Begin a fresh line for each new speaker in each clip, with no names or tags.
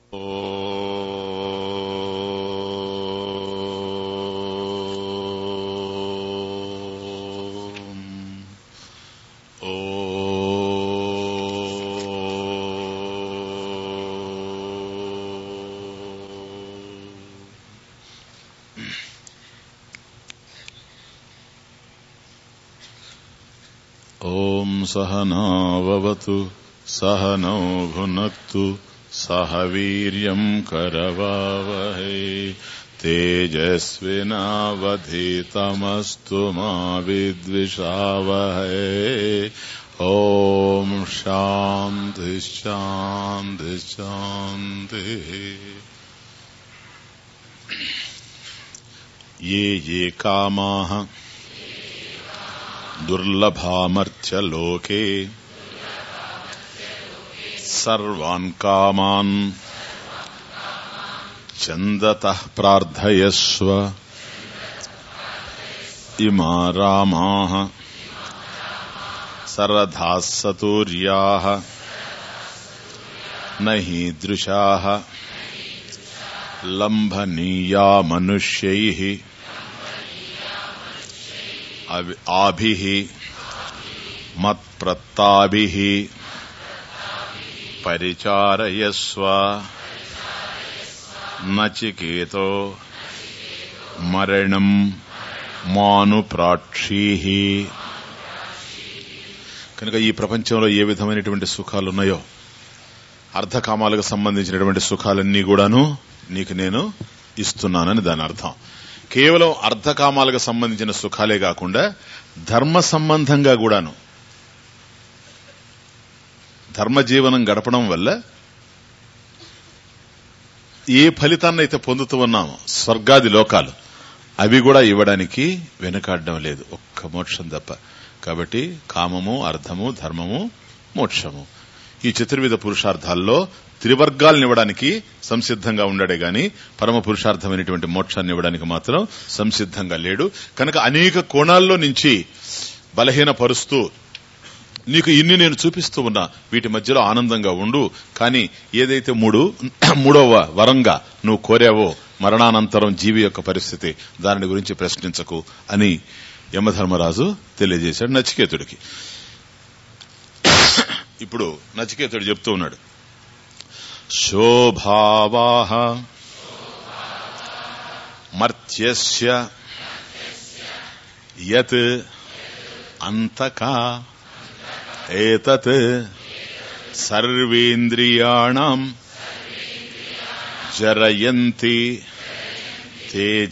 ॐ सहनाववतु सहनौ भुनक्तु सह वीर्यम् करवावहै तेजस्विनावधीतमस्तु मा विद्विषावहै ॐ शान्तिश्शान्तिश्शान्तिः ये ये कामाः दुर्लभामर्त्यलोके सर्वान् कामान् चन्दतः प्रार्थयस्व इमा रामाः सरधाः सतूर्याः न हीदृशाः लम्भनीया मनुष्यैः आभिः मत्प्रत्ताभिः परिचारयस्व నచికేతో మరణం మానుప్రాక్షీః కనుక ఈ ప్రపంచంలో ఏ విధమైనటువంటి సుఖాలు ఉన్నాయో అర్ధకామాలకు సంబంధించినటువంటి సుఖాలన్నీ కూడాను నీకు నేను ఇస్తున్నానని దాని అర్థం కేవలం అర్ధకామాలకు సంబంధించిన సుఖాలే కాకుండా ధర్మ సంబంధంగా కూడాను ధర్మ జీవనం గడపడం వల్ల ఏ ఫలితాన్ని అయితే పొందుతూ ఉన్నామో స్వర్గాది లోకాలు అవి కూడా ఇవ్వడానికి వెనుకాడడం లేదు ఒక్క మోక్షం తప్ప కాబట్టి కామము అర్థము ధర్మము మోక్షము ఈ చతుర్విధ పురుషార్థాల్లో త్రివర్గాలను ఇవ్వడానికి సంసిద్ధంగా ఉన్నాడే గాని పరమ పురుషార్థమైనటువంటి మోక్షాన్ని ఇవ్వడానికి మాత్రం సంసిద్ధంగా లేడు కనుక అనేక కోణాల్లో నుంచి బలహీనపరుస్తూ నీకు ఇన్ని నేను చూపిస్తూ ఉన్నా వీటి మధ్యలో ఆనందంగా ఉండు కానీ ఏదైతే మూడు మూడవ వరంగా నువ్వు కోరావో మరణానంతరం జీవి యొక్క పరిస్థితి దాని గురించి ప్రశ్నించకు అని యమధర్మరాజు తెలియజేశాడు నచికేతుడికి ఇప్పుడు నచికేతుడు చెప్తూ ఉన్నాడు శోభావాహ మర్త్యస్య యత్ అంతకా ఏతత్ సర్వేంద్రియాణం జరయంతి తేజ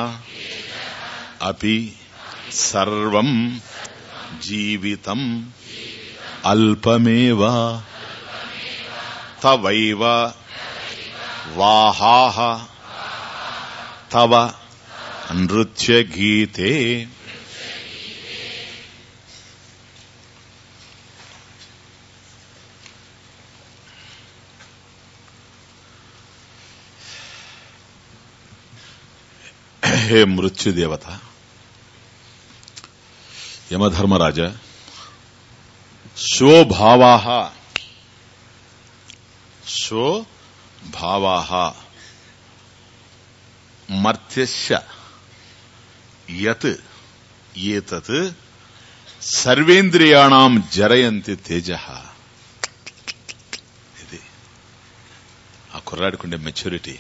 అపి సర్వం జీవితం అల్పమేవ తవైవ వాహాహ తవ నృత్యగీతే హే మృత్యుదేవత యమధర్మరాజ శోభావాహ శోభావాహ మర్త్యస్య యత్ ఏతత్ సర్వేంద్రియాణం జరయంతి తేజ ఇది ఆ కుర్రాడికుండే మెచ్యూరిటీ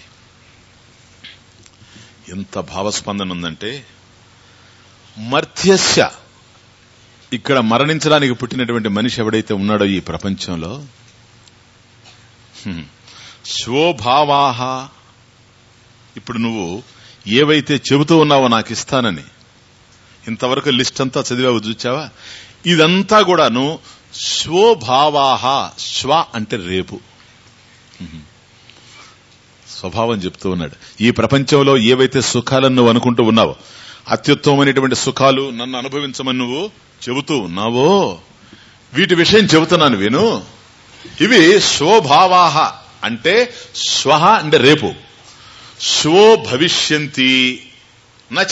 ఎంత భావస్పందన ఉందంటే మర్త్యస్య ఇక్కడ మరణించడానికి పుట్టినటువంటి మనిషి ఎవడైతే ఉన్నాడో ఈ ప్రపంచంలో స్వభావాహ ఇప్పుడు నువ్వు ఏవైతే చెబుతూ ఉన్నావో నాకు ఇస్తానని ఇంతవరకు లిస్ట్ అంతా చదివావు చూచావా ఇదంతా కూడాను స్వభావాహ స్వ అంటే రేపు స్వభావం చెప్తూ ఉన్నాడు ఈ ప్రపంచంలో ఏవైతే సుఖాలను నువ్వు అనుకుంటూ ఉన్నావో అత్యుత్తమమైనటువంటి సుఖాలు నన్ను అనుభవించమని నువ్వు చెబుతూ ఉన్నావో వీటి విషయం చెబుతున్నాను విను ఇవి స్వభావాహ అంటే స్వహ అంటే రేపు స్వో భవిష్యంతి నచ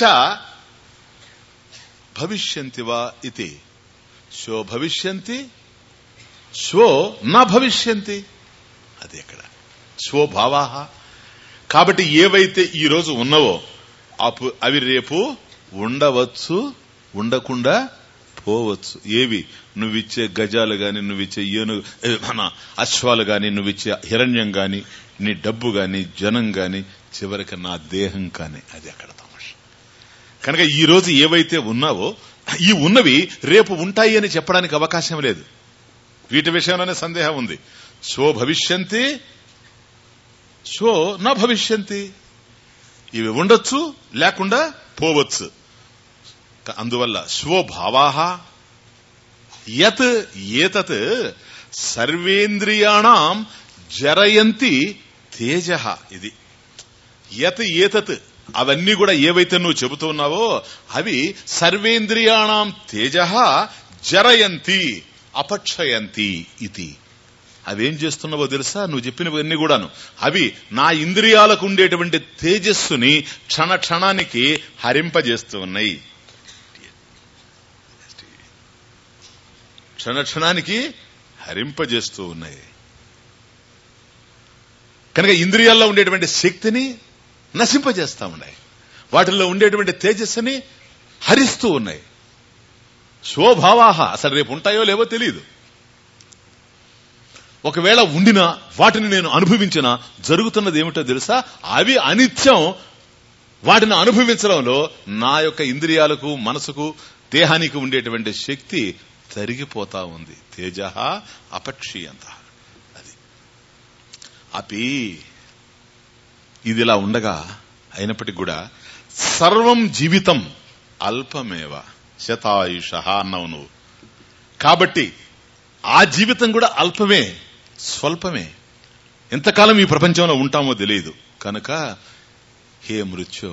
భవిష్యంతి వా ఇది స్వో భవిష్యంతి స్వో నా భవిష్యంతి అది ఎక్కడ స్వభావాహ కాబట్టి ఏవైతే ఈ రోజు ఉన్నవో అపు అవి రేపు ఉండవచ్చు ఉండకుండా పోవచ్చు ఏవి నువ్విచ్చే గజాలు గాని నువ్విచ్చే ఏను ఏ, మన అశ్వాలు గాని నువ్విచ్చే హిరణ్యం గాని నీ డబ్బు గాని జనం గాని చివరికి నా దేహం కాని అది అక్కడ తమాష కనుక ఈ రోజు ఏవైతే ఉన్నావో ఈ ఉన్నవి రేపు ఉంటాయి అని చెప్పడానికి అవకాశం లేదు వీటి విషయంలోనే సందేహం ఉంది సో భవిష్యంతి సో నా భవిష్యంతి ఇవి ఉండొచ్చు లేకుండా పోవచ్చు క- అందువల్ల స్వభావాహ యత్ ఏతత్ సర్వేంద్రియాణం జరయంతి తేజ ఇది యత్ ఏతత్ అవన్నీ కూడా ఏవైతే నువ్వు చెబుతున్నావో అవి సర్వేంద్రియాణం తేజ జరయంతి అపక్షయంతి ఇది అవేం చేస్తున్నావో తెలుసా నువ్వు చెప్పినవన్నీ కూడాను అవి నా ఇంద్రియాలకు ఉండేటువంటి తేజస్సుని క్షణ క్షణానికి హరింపజేస్తూ ఉన్నాయి క్షణ క్షణానికి హరింపజేస్తూ ఉన్నాయి కనుక ఇంద్రియాల్లో ఉండేటువంటి శక్తిని నశింపజేస్తా ఉన్నాయి వాటిల్లో ఉండేటువంటి తేజస్సుని హరిస్తూ ఉన్నాయి స్వభావాహ అసలు రేపు ఉంటాయో లేవో తెలియదు ఒకవేళ ఉండినా వాటిని నేను అనుభవించినా జరుగుతున్నది ఏమిటో తెలుసా అవి అనిత్యం వాటిని అనుభవించడంలో నా యొక్క ఇంద్రియాలకు మనసుకు దేహానికి ఉండేటువంటి శక్తి తరిగిపోతా ఉంది తేజ అపక్షీయంత అది అపి ఇదిలా ఉండగా అయినప్పటికీ కూడా సర్వం జీవితం అల్పమేవ శతాయుష అన్నావు నువ్వు కాబట్టి ఆ జీవితం కూడా అల్పమే స్వల్పమే ఎంతకాలం ఈ ప్రపంచంలో ఉంటామో తెలియదు కనుక హే మృత్యో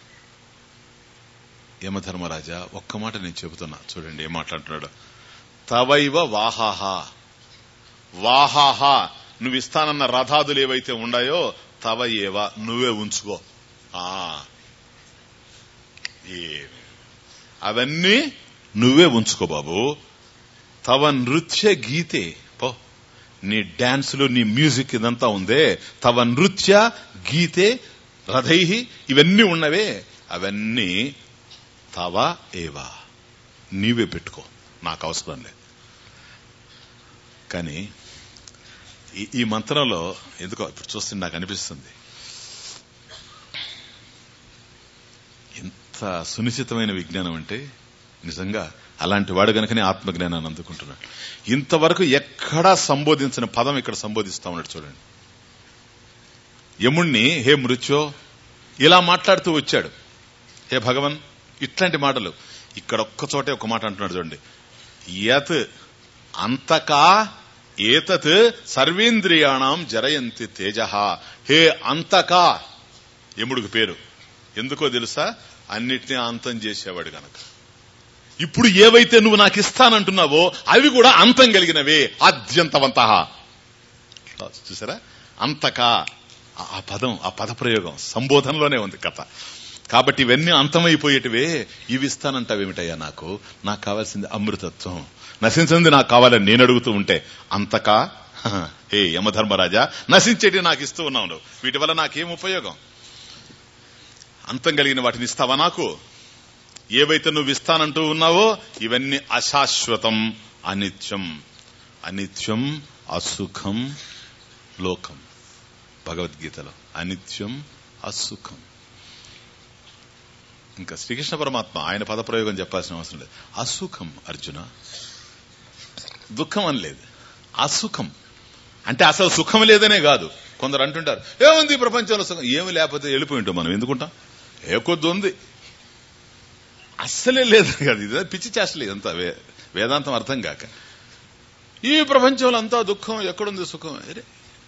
యమధర్మరాజా ఒక్క మాట నేను చెబుతున్నా చూడండి ఏం మాట్లాడుతున్నాడు తవైవ వాహాహ వాహాహ నువ్వు ఇస్తానన్న రథాదులు ఏవైతే ఉన్నాయో తవ ఏవ నువ్వే ఉంచుకో ఆ ఏ- అవన్నీ నువ్వే ఉంచుకో బాబు తవ నృత్య గీతే పో నీ డాన్సులు నీ మ్యూజిక్ ఇదంతా ఉందే తవ నృత్య గీతే రథై ఇవన్నీ ఉన్నవే అవన్నీ తవ ఏవా నీవే పెట్టుకో నాకు అవసరం లేదు కానీ ఈ- ఈ మంత్రంలో ఎందుకో ఇప్పుడు చూస్తే నాకు అనిపిస్తుంది ఎంత సునిశ్చితమైన విజ్ఞానం అంటే నిజంగా అలాంటి వాడు గనుకనే ఆత్మజ్ఞానాన్ని అందుకుంటున్నాడు ఇంతవరకు ఎక్కడా సంబోధించిన పదం ఇక్కడ సంబోధిస్తా ఉన్నాడు చూడండి యముణ్ణి హే మృత్యో ఇలా మాట్లాడుతూ వచ్చాడు హే భగవన్ ఇట్లాంటి మాటలు ఇక్కడ ఒక్క చోటే ఒక మాట అంటున్నాడు చూడండి యత్ అంతకా ఏతత్ సర్వేంద్రియాణం జరయంతి తేజ హే అంతకా యముడికి పేరు ఎందుకో తెలుసా అన్నిటినీ అంతం చేసేవాడు గనక ఇప్పుడు ఏవైతే నువ్వు నాకు ఇస్తానంటున్నావో అవి కూడా అంతం కలిగినవే ఆద్యంతవంత చూసారా అంతకా ఆ- ఆ పదం ఆ పద ప్రయోగం సంబోధనలోనే ఉంది కథ కాబట్టి ఇవన్నీ అంతమైపోయేటివే ఇవి ఇస్తానంటావేమిటయ్యా నాకు నాకు కావాల్సింది అమృతత్వం నశించింది నాకు కావాలని నేను అడుగుతూ ఉంటే అంతకా హ, హే యమధర్మరాజా నశించేటి నాకు ఇస్తూ ఉన్నావు నువ్వు. వీటి వల్ల నాకేం ఉపయోగం అంతం కలిగిన వాటిని ఇస్తావా నాకు ఏవైతే నువ్వు ఇస్తానంటూ ఉన్నావో ఇవన్నీ అశాశ్వతం అనిత్యం అనిత్యం అసుఖం లోకం భగవద్గీతలో అనిత్యం అసుఖం ఇంకా శ్రీకృష్ణ పరమాత్మ ఆయన పదప్రయోగం చెప్పాల్సిన అవసరం లేదు అసుఖం అర్జున దుఃఖం అని లేదు అసుఖం అంటే అసలు సుఖం లేదనే కాదు కొందరు అంటుంటారు ఏముంది ఈ ప్రపంచంలో సుఖం ఏమి లేకపోతే వెళ్ళిపోయి ఉంటాం మనం ఎందుకుంటాం ఏ కొద్ది ఉంది అస్సలే లేదు కదా ఇది పిచ్చి చేష్టలు ఇదంతా వే- వేదాంతం అర్థం కాక ఈ ప్రపంచంలో అంతా దుఃఖం ఎక్కడుంది సుఖం అరే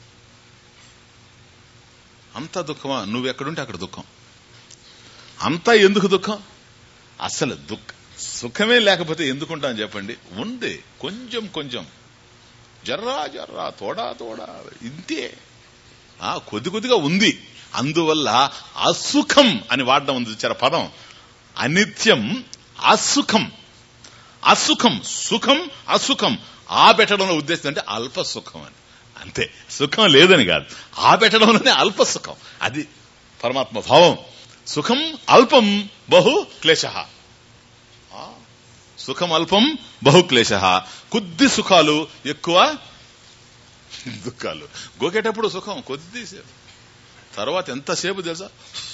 అంతా దుఃఖమా నువ్వు ఎక్కడుంటే అక్కడ దుఃఖం అంతా ఎందుకు దుఃఖం అసలు దుఃఖ సుఖమే లేకపోతే ఎందుకుంటాను చెప్పండి ఉంది కొంచెం కొంచెం జర్రా జర్రా తోడా తోడా ఇంతే ఆ కొద్ది కొద్దిగా ఉంది అందువల్ల అసుఖం అని వాడడం ఉంది చూచారా పదం అనిత్యం అసుఖం అసుఖం సుఖం అసుఖం ఆ పెట్టడంలో ఉద్దేశం అంటే అల్ప సుఖం అని అంతే సుఖం లేదని కాదు ఆ పెట్టడంలోనే అల్ప సుఖం అది పరమాత్మ భావం సుఖం అల్పం బహు క్లేశ సుఖం అల్పం బహు క్లేశ కొద్ది సుఖాలు ఎక్కువ దుఃఖాలు గోకేటప్పుడు సుఖం కొద్దిసేపు తర్వాత ఎంతసేపు తెలుసా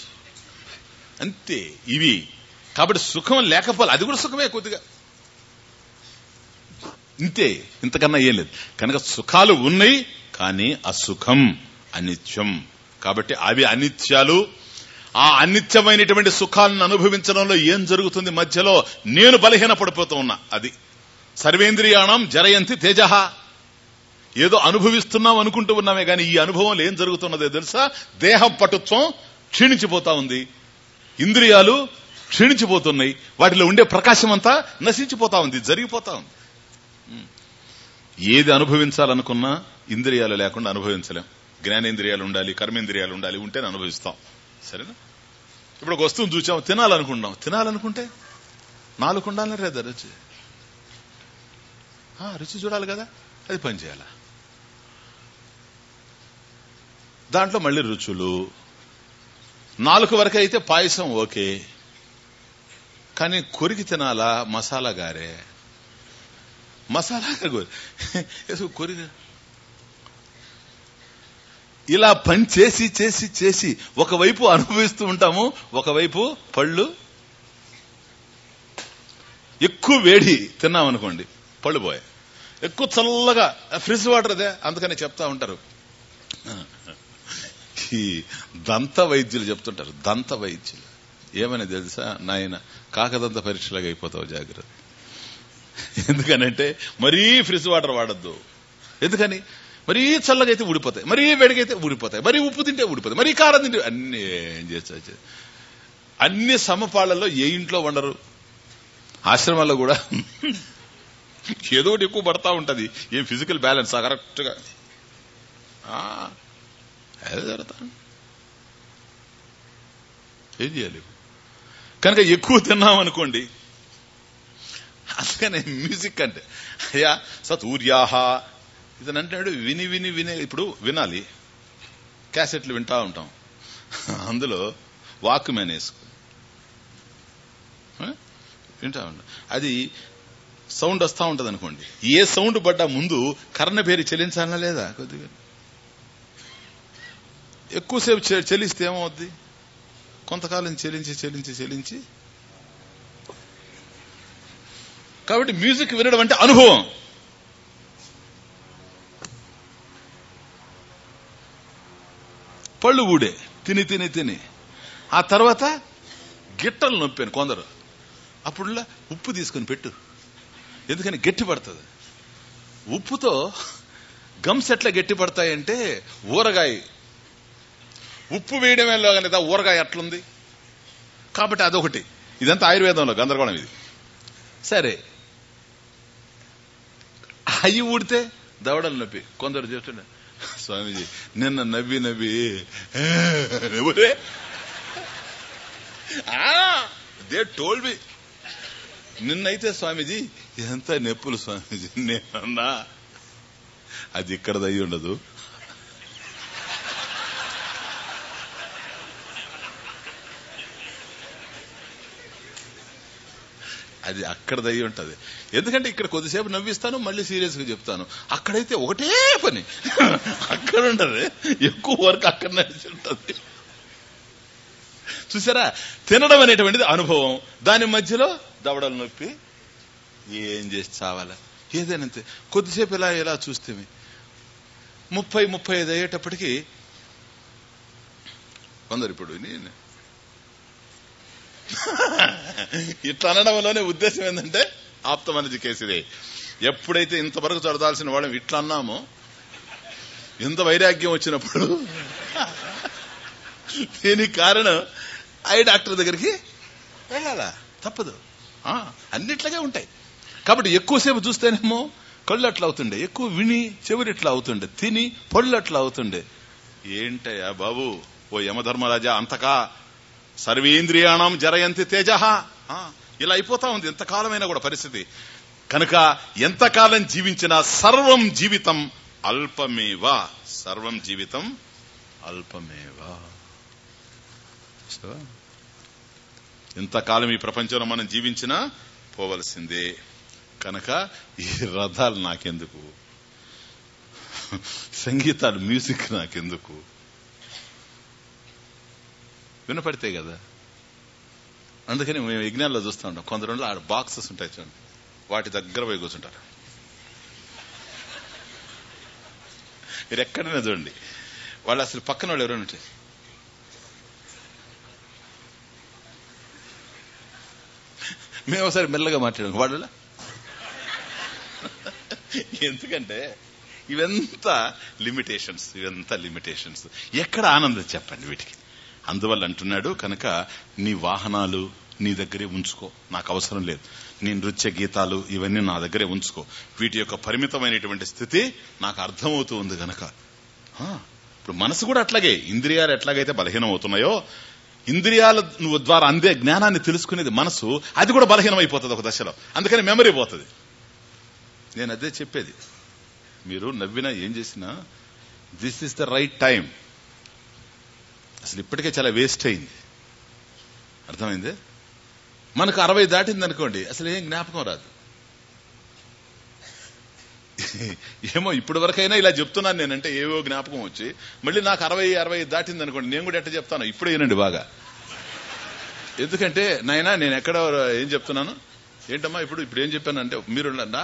అంతే ఇవి కాబట్టి సుఖం లేకపోలే అది కూడా సుఖమే కొద్దిగా ఇంతే ఇంతకన్నా ఏం లేదు కనుక సుఖాలు ఉన్నాయి కానీ అసుఖం అనిత్యం కాబట్టి అవి అనిత్యాలు ఆ అనిత్యమైనటువంటి సుఖాలను అనుభవించడంలో ఏం జరుగుతుంది మధ్యలో నేను బలహీన పడిపోతూ ఉన్నా అది సర్వేంద్రియాణం జరయంతి తేజ ఏదో అనుభవిస్తున్నాం అనుకుంటూ ఉన్నామే కానీ ఈ అనుభవంలో ఏం జరుగుతున్నదో తెలుసా దేహం పటుత్వం క్షీణించిపోతా ఉంది ఇంద్రియాలు క్షీణించిపోతున్నాయి వాటిలో ఉండే ప్రకాశం అంతా నశించిపోతా ఉంది జరిగిపోతా ఉంది ఏది అనుభవించాలనుకున్నా ఇంద్రియాలు లేకుండా అనుభవించలేం జ్ఞానేంద్రియాలు ఉండాలి కర్మేంద్రియాలు ఉండాలి ఉంటేనే అనుభవిస్తాం సరేనా ఇప్పుడు ఒక వస్తువును చూచాం తినాలనుకుంటాం తినాలనుకుంటే నాలుగు ఉండాలని లేదా రుచి ఆ, రుచి చూడాలి కదా అది పని చేయాల దాంట్లో మళ్ళీ రుచులు నాలుగు వరకు అయితే పాయసం ఓకే కానీ కొరికి తినాలా మసాలా గారే మసాలా గారు కొరికి ఇలా పని చేసి చేసి చేసి ఒకవైపు అనుభవిస్తూ ఉంటాము ఒకవైపు పళ్ళు ఎక్కువ వేడి తిన్నాం అనుకోండి పళ్ళు పోయాయి ఎక్కువ చల్లగా ఫ్రిడ్జ్ వాటర్ అదే అందుకని చెప్తా ఉంటారు ఈ దంత వైద్యులు చెప్తుంటారు దంత వైద్యులు ఏమని తెలుసా నాయన కాకదంత పరీక్షలాగా అయిపోతావు జాగ్రత్త ఎందుకనంటే మరీ ఫ్రిడ్జ్ వాటర్ వాడద్దు ఎందుకని మరీ చల్లగా అయితే ఊడిపోతాయి మరీ వేడిగైతే ఊడిపోతాయి మరీ ఉప్పు తింటే ఊడిపోతాయి మరీ కారం తింటే అన్ని ఏం చేస్తా అన్ని సమపాళ్లలో ఏ ఇంట్లో వండరు ఆశ్రమాల్లో కూడా ఏదో ఒకటి ఎక్కువ పడతా ఉంటది ఏం ఫిజికల్ బ్యాలెన్స్ కరెక్ట్ గా ఆ, అదే జరుగుతా ఏం చేయాలి కనుక ఎక్కువ తిన్నాం అనుకోండి అందుకనే మ్యూజిక్ అంటే అయ్యా సతూర్యాహ ఇతను అంటాడు విని విని విని ఇప్పుడు వినాలి క్యాసెట్లు వింటా ఉంటాం అందులో వాక్ మ్యాన్ వేసుకో ఆ? వింటా ఉంటాం అది సౌండ్ వస్తా ఉంటది అనుకోండి ఏ సౌండ్ పడ్డా ముందు కర్ణ పేరు చెల్లించాలనా లేదా కొద్దిగా ఎక్కువసేపు చె- చెల్లిస్తే ఏమవుద్ది కొంతకాలం చెల్లించి చెల్లించి చెల్లించి కాబట్టి మ్యూజిక్ వినడం అంటే అనుభవం పళ్ళు ఊడే తిని తిని తిని ఆ తర్వాత గిట్టలు నొప్పాను కొందరు అప్పుడులా ఉప్పు తీసుకొని పెట్టు ఎందుకని గట్టి పడుతుంది ఉప్పుతో గమ్స్ ఎట్లా గట్టి పడతాయంటే ఊరగాయ ఉప్పు వేయడమే లేదా ఊరగాయ ఎట్లుంది కాబట్టి అదొకటి ఇదంతా ఆయుర్వేదంలో గందరగోళం ఇది సరే అయ్యి ఊడితే దవడలు నొప్పి కొందరు చెప్తుండే స్వామీజీ నిన్న నవ్వి నవ్వి ఒరే దే టోల్డ్ మీ నిన్నైతే స్వామీజీ ఎంత నొప్పులు స్వామీజీ నేనన్నా అది ఇక్కడది అయి ఉండదు అది అక్కడది అయి ఉంటది ఎందుకంటే ఇక్కడ కొద్దిసేపు నవ్విస్తాను మళ్ళీ సీరియస్ గా చెప్తాను అక్కడైతే ఒకటే పని అక్కడ ఉండదు ఎక్కువ వర్క్ అక్కడ నడిచి ఉంటది చూసారా తినడం అనేటువంటిది అనుభవం దాని మధ్యలో దవడలు నొప్పి ఏం చేసి చావాలా ఏదైనా అంతే కొద్దిసేపు ఇలా ఇలా చూస్తే ముప్పై ముప్పై ఐదు అయ్యేటప్పటికి కొందరు ఇప్పుడు నేను ఇట్లా అనడంలోనే ఉద్దేశం ఏంటంటే ఆప్తమనజి కేసుదే ఎప్పుడైతే ఇంతవరకు చదవాల్సిన వాళ్ళం ఇట్లా అన్నామో ఇంత వైరాగ్యం వచ్చినప్పుడు దీనికి కారణం ఐ డాక్టర్ దగ్గరికి వెళ్ళాలా తప్పదు ఆ, అన్నిట్లాగే ఉంటాయి కాబట్టి ఎక్కువసేపు చూస్తేనేమో కళ్ళు అట్లా అవుతుండే ఎక్కువ విని చెవులు ఇట్లా అవుతుండే తిని పళ్ళు అట్లా అవుతుండే ఏంటయ్యా బాబు ఓ యమధర్మరాజా అంతకా సర్వేంద్రియాణం జరయంతి తేజ ఇలా అయిపోతా ఉంది ఎంతకాలమైనా కూడా పరిస్థితి కనుక ఎంతకాలం జీవించినా సర్వం జీవితం అల్పమేవ సర్వం జీవితం అల్పమేవ సో, ఇంతకాలం ఈ ప్రపంచంలో మనం జీవించినా పోవలసిందే కనుక ఈ రథాలు నాకెందుకు సంగీతాలు మ్యూజిక్ నాకెందుకు వినపడితే కదా అందుకని మేము యజ్ఞాల్లో చూస్తూ ఉంటాం కొందరు ఆడ బాక్సెస్ ఉంటాయి చూడండి వాటి దగ్గర పోయి కూర్చుంటారు మీరు ఎక్కడైనా చూడండి వాళ్ళు అసలు పక్కన వాళ్ళు ఎవరైనా ఉంటాయి మేము ఒకసారి మెల్లగా మాట్లాడాం వాళ్ళ ఎందుకంటే ఇవంతా లిమిటేషన్స్ ఇవంతా లిమిటేషన్స్ ఎక్కడ ఆనందం చెప్పండి వీటికి అందువల్ల అంటున్నాడు కనుక నీ వాహనాలు నీ దగ్గరే ఉంచుకో నాకు అవసరం లేదు నీ నృత్య గీతాలు ఇవన్నీ నా దగ్గరే ఉంచుకో వీటి యొక్క పరిమితమైనటువంటి స్థితి నాకు అర్థమవుతూ ఉంది గనక ఆ, ఇప్పుడు మనసు కూడా అట్లాగే ఇంద్రియాలు ఎట్లాగైతే బలహీనం అవుతున్నాయో ఇంద్రియాల నువ్వు ద్వారా అందే జ్ఞానాన్ని తెలుసుకునేది మనసు అది కూడా బలహీనం అయిపోతుంది ఒక దశలో అందుకని మెమరీ పోతుంది నేను అదే చెప్పేది మీరు నవ్వినా ఏం చేసినా this is the right time అసలు ఇప్పటికే చాలా వేస్ట్ అయింది అర్థమైంది మనకు అరవై దాటింది అనుకోండి అసలు ఏం జ్ఞాపకం రాదు ఏమో ఇప్పటి వరకైనా ఇలా చెప్తున్నాను నేనంటే ఏవో జ్ఞాపకం వచ్చి మళ్ళీ నాకు అరవై అరవై దాటింది అనుకోండి నేను కూడా ఎట్ట చెప్తాను ఇప్పుడు ఏనండి బాగా ఎందుకంటే నాయనా నేను ఎక్కడ ఏం చెప్తున్నాను ఏంటమ్మా ఇప్పుడు ఇప్పుడు ఏం చెప్పానంటే మీరు నా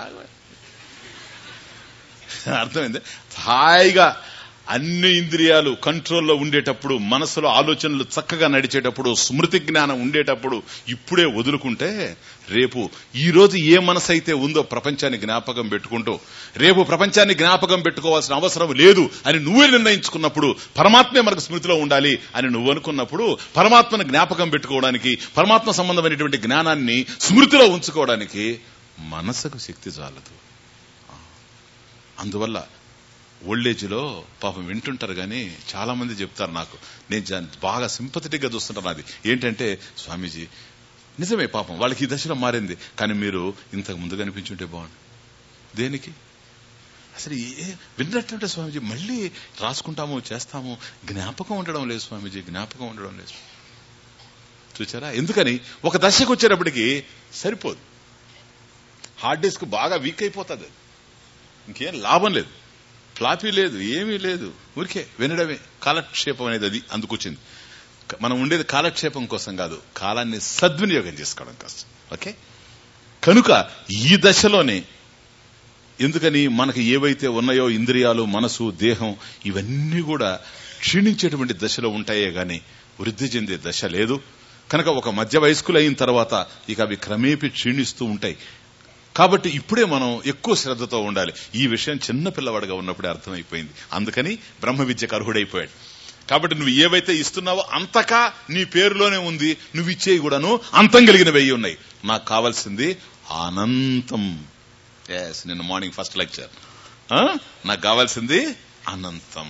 అర్థమైంది హాయిగా అన్ని ఇంద్రియాలు కంట్రోల్లో ఉండేటప్పుడు మనసులో ఆలోచనలు చక్కగా నడిచేటప్పుడు స్మృతి జ్ఞానం ఉండేటప్పుడు ఇప్పుడే వదులుకుంటే రేపు ఈ రోజు ఏ మనసు అయితే ఉందో ప్రపంచాన్ని జ్ఞాపకం పెట్టుకుంటూ రేపు ప్రపంచాన్ని జ్ఞాపకం పెట్టుకోవాల్సిన అవసరం లేదు అని నువ్వే నిర్ణయించుకున్నప్పుడు పరమాత్మే మనకు స్మృతిలో ఉండాలి అని నువ్వు అనుకున్నప్పుడు పరమాత్మను జ్ఞాపకం పెట్టుకోవడానికి పరమాత్మ సంబంధమైనటువంటి జ్ఞానాన్ని స్మృతిలో ఉంచుకోవడానికి మనసుకు శక్తి చాలదు అందువల్ల ఓల్డేజ్లో పాపం వింటుంటారు కానీ చాలా మంది చెప్తారు నాకు నేను జా- బాగా సింపథెటిక్ గా చూస్తుంటాను అది ఏంటంటే స్వామీజీ నిజమే పాపం వాళ్ళకి ఈ దశలో మారింది కానీ మీరు ఇంతకు ముందు కనిపించుంటే బాగుండు దేనికి అసలు ఏ విన్నట్టుంటే స్వామీజీ మళ్ళీ రాసుకుంటాము చేస్తాము జ్ఞాపకం ఉండడం లేదు స్వామీజీ జ్ఞాపకం ఉండడం లేదు చూచారా ఎందుకని ఒక దశకు వచ్చేటప్పటికి సరిపోదు హార్డ్ డిస్క్ బాగా వీక్ అయిపోతుంది అది. ఇంకేం లాభం లేదు ఫ్లాపీ లేదు ఏమీ లేదు ఊరికే వినడమే కాలక్షేపం అనేది అది అందుకొచ్చింది క- మనం ఉండేది కాలక్షేపం కోసం కాదు కాలాన్ని సద్వినియోగం చేసుకోవడం కోసం ఓకే కనుక ఈ దశలోనే ఎందుకని మనకి ఏవైతే ఉన్నాయో ఇంద్రియాలు మనసు దేహం ఇవన్నీ కూడా క్షీణించేటువంటి దశలో ఉంటాయే గాని వృద్ధి చెందే దశ లేదు కనుక ఒక మధ్య వయస్కులు అయిన తర్వాత ఇక అవి క్రమేపీ క్షీణిస్తూ ఉంటాయి కాబట్టి ఇప్పుడే మనం ఎక్కువ శ్రద్ధతో ఉండాలి ఈ విషయం చిన్న పిల్లవాడిగా ఉన్నప్పుడే అర్థమైపోయింది అందుకని బ్రహ్మ విద్యకు అర్హుడైపోయాడు కాబట్టి నువ్వు ఏవైతే ఇస్తున్నావో అంతకా నీ పేరులోనే ఉంది నువ్వు ఇచ్చేవి కూడాను అంతం కలిగిన వెయ్యి ఉన్నాయి నాకు కావాల్సింది అనంతం ఎస్ నిన్న మార్నింగ్ ఫస్ట్ లెక్చర్ నాకు కావాల్సింది అనంతం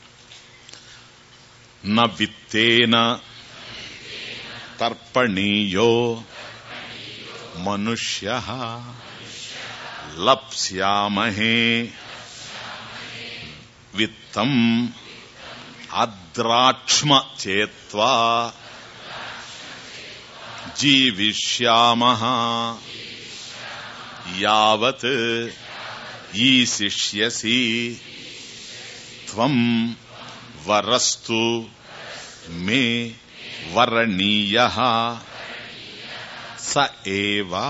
న విత్తేన తర్పణీయో మనుష్య లప్స్యామహే విత్తం అద్రాక్ష్మ చేత్వా జీవిష్యామ యావత్ ఈశిష్యసి త్వం వరస్తు మే వరణీయ స ఏవా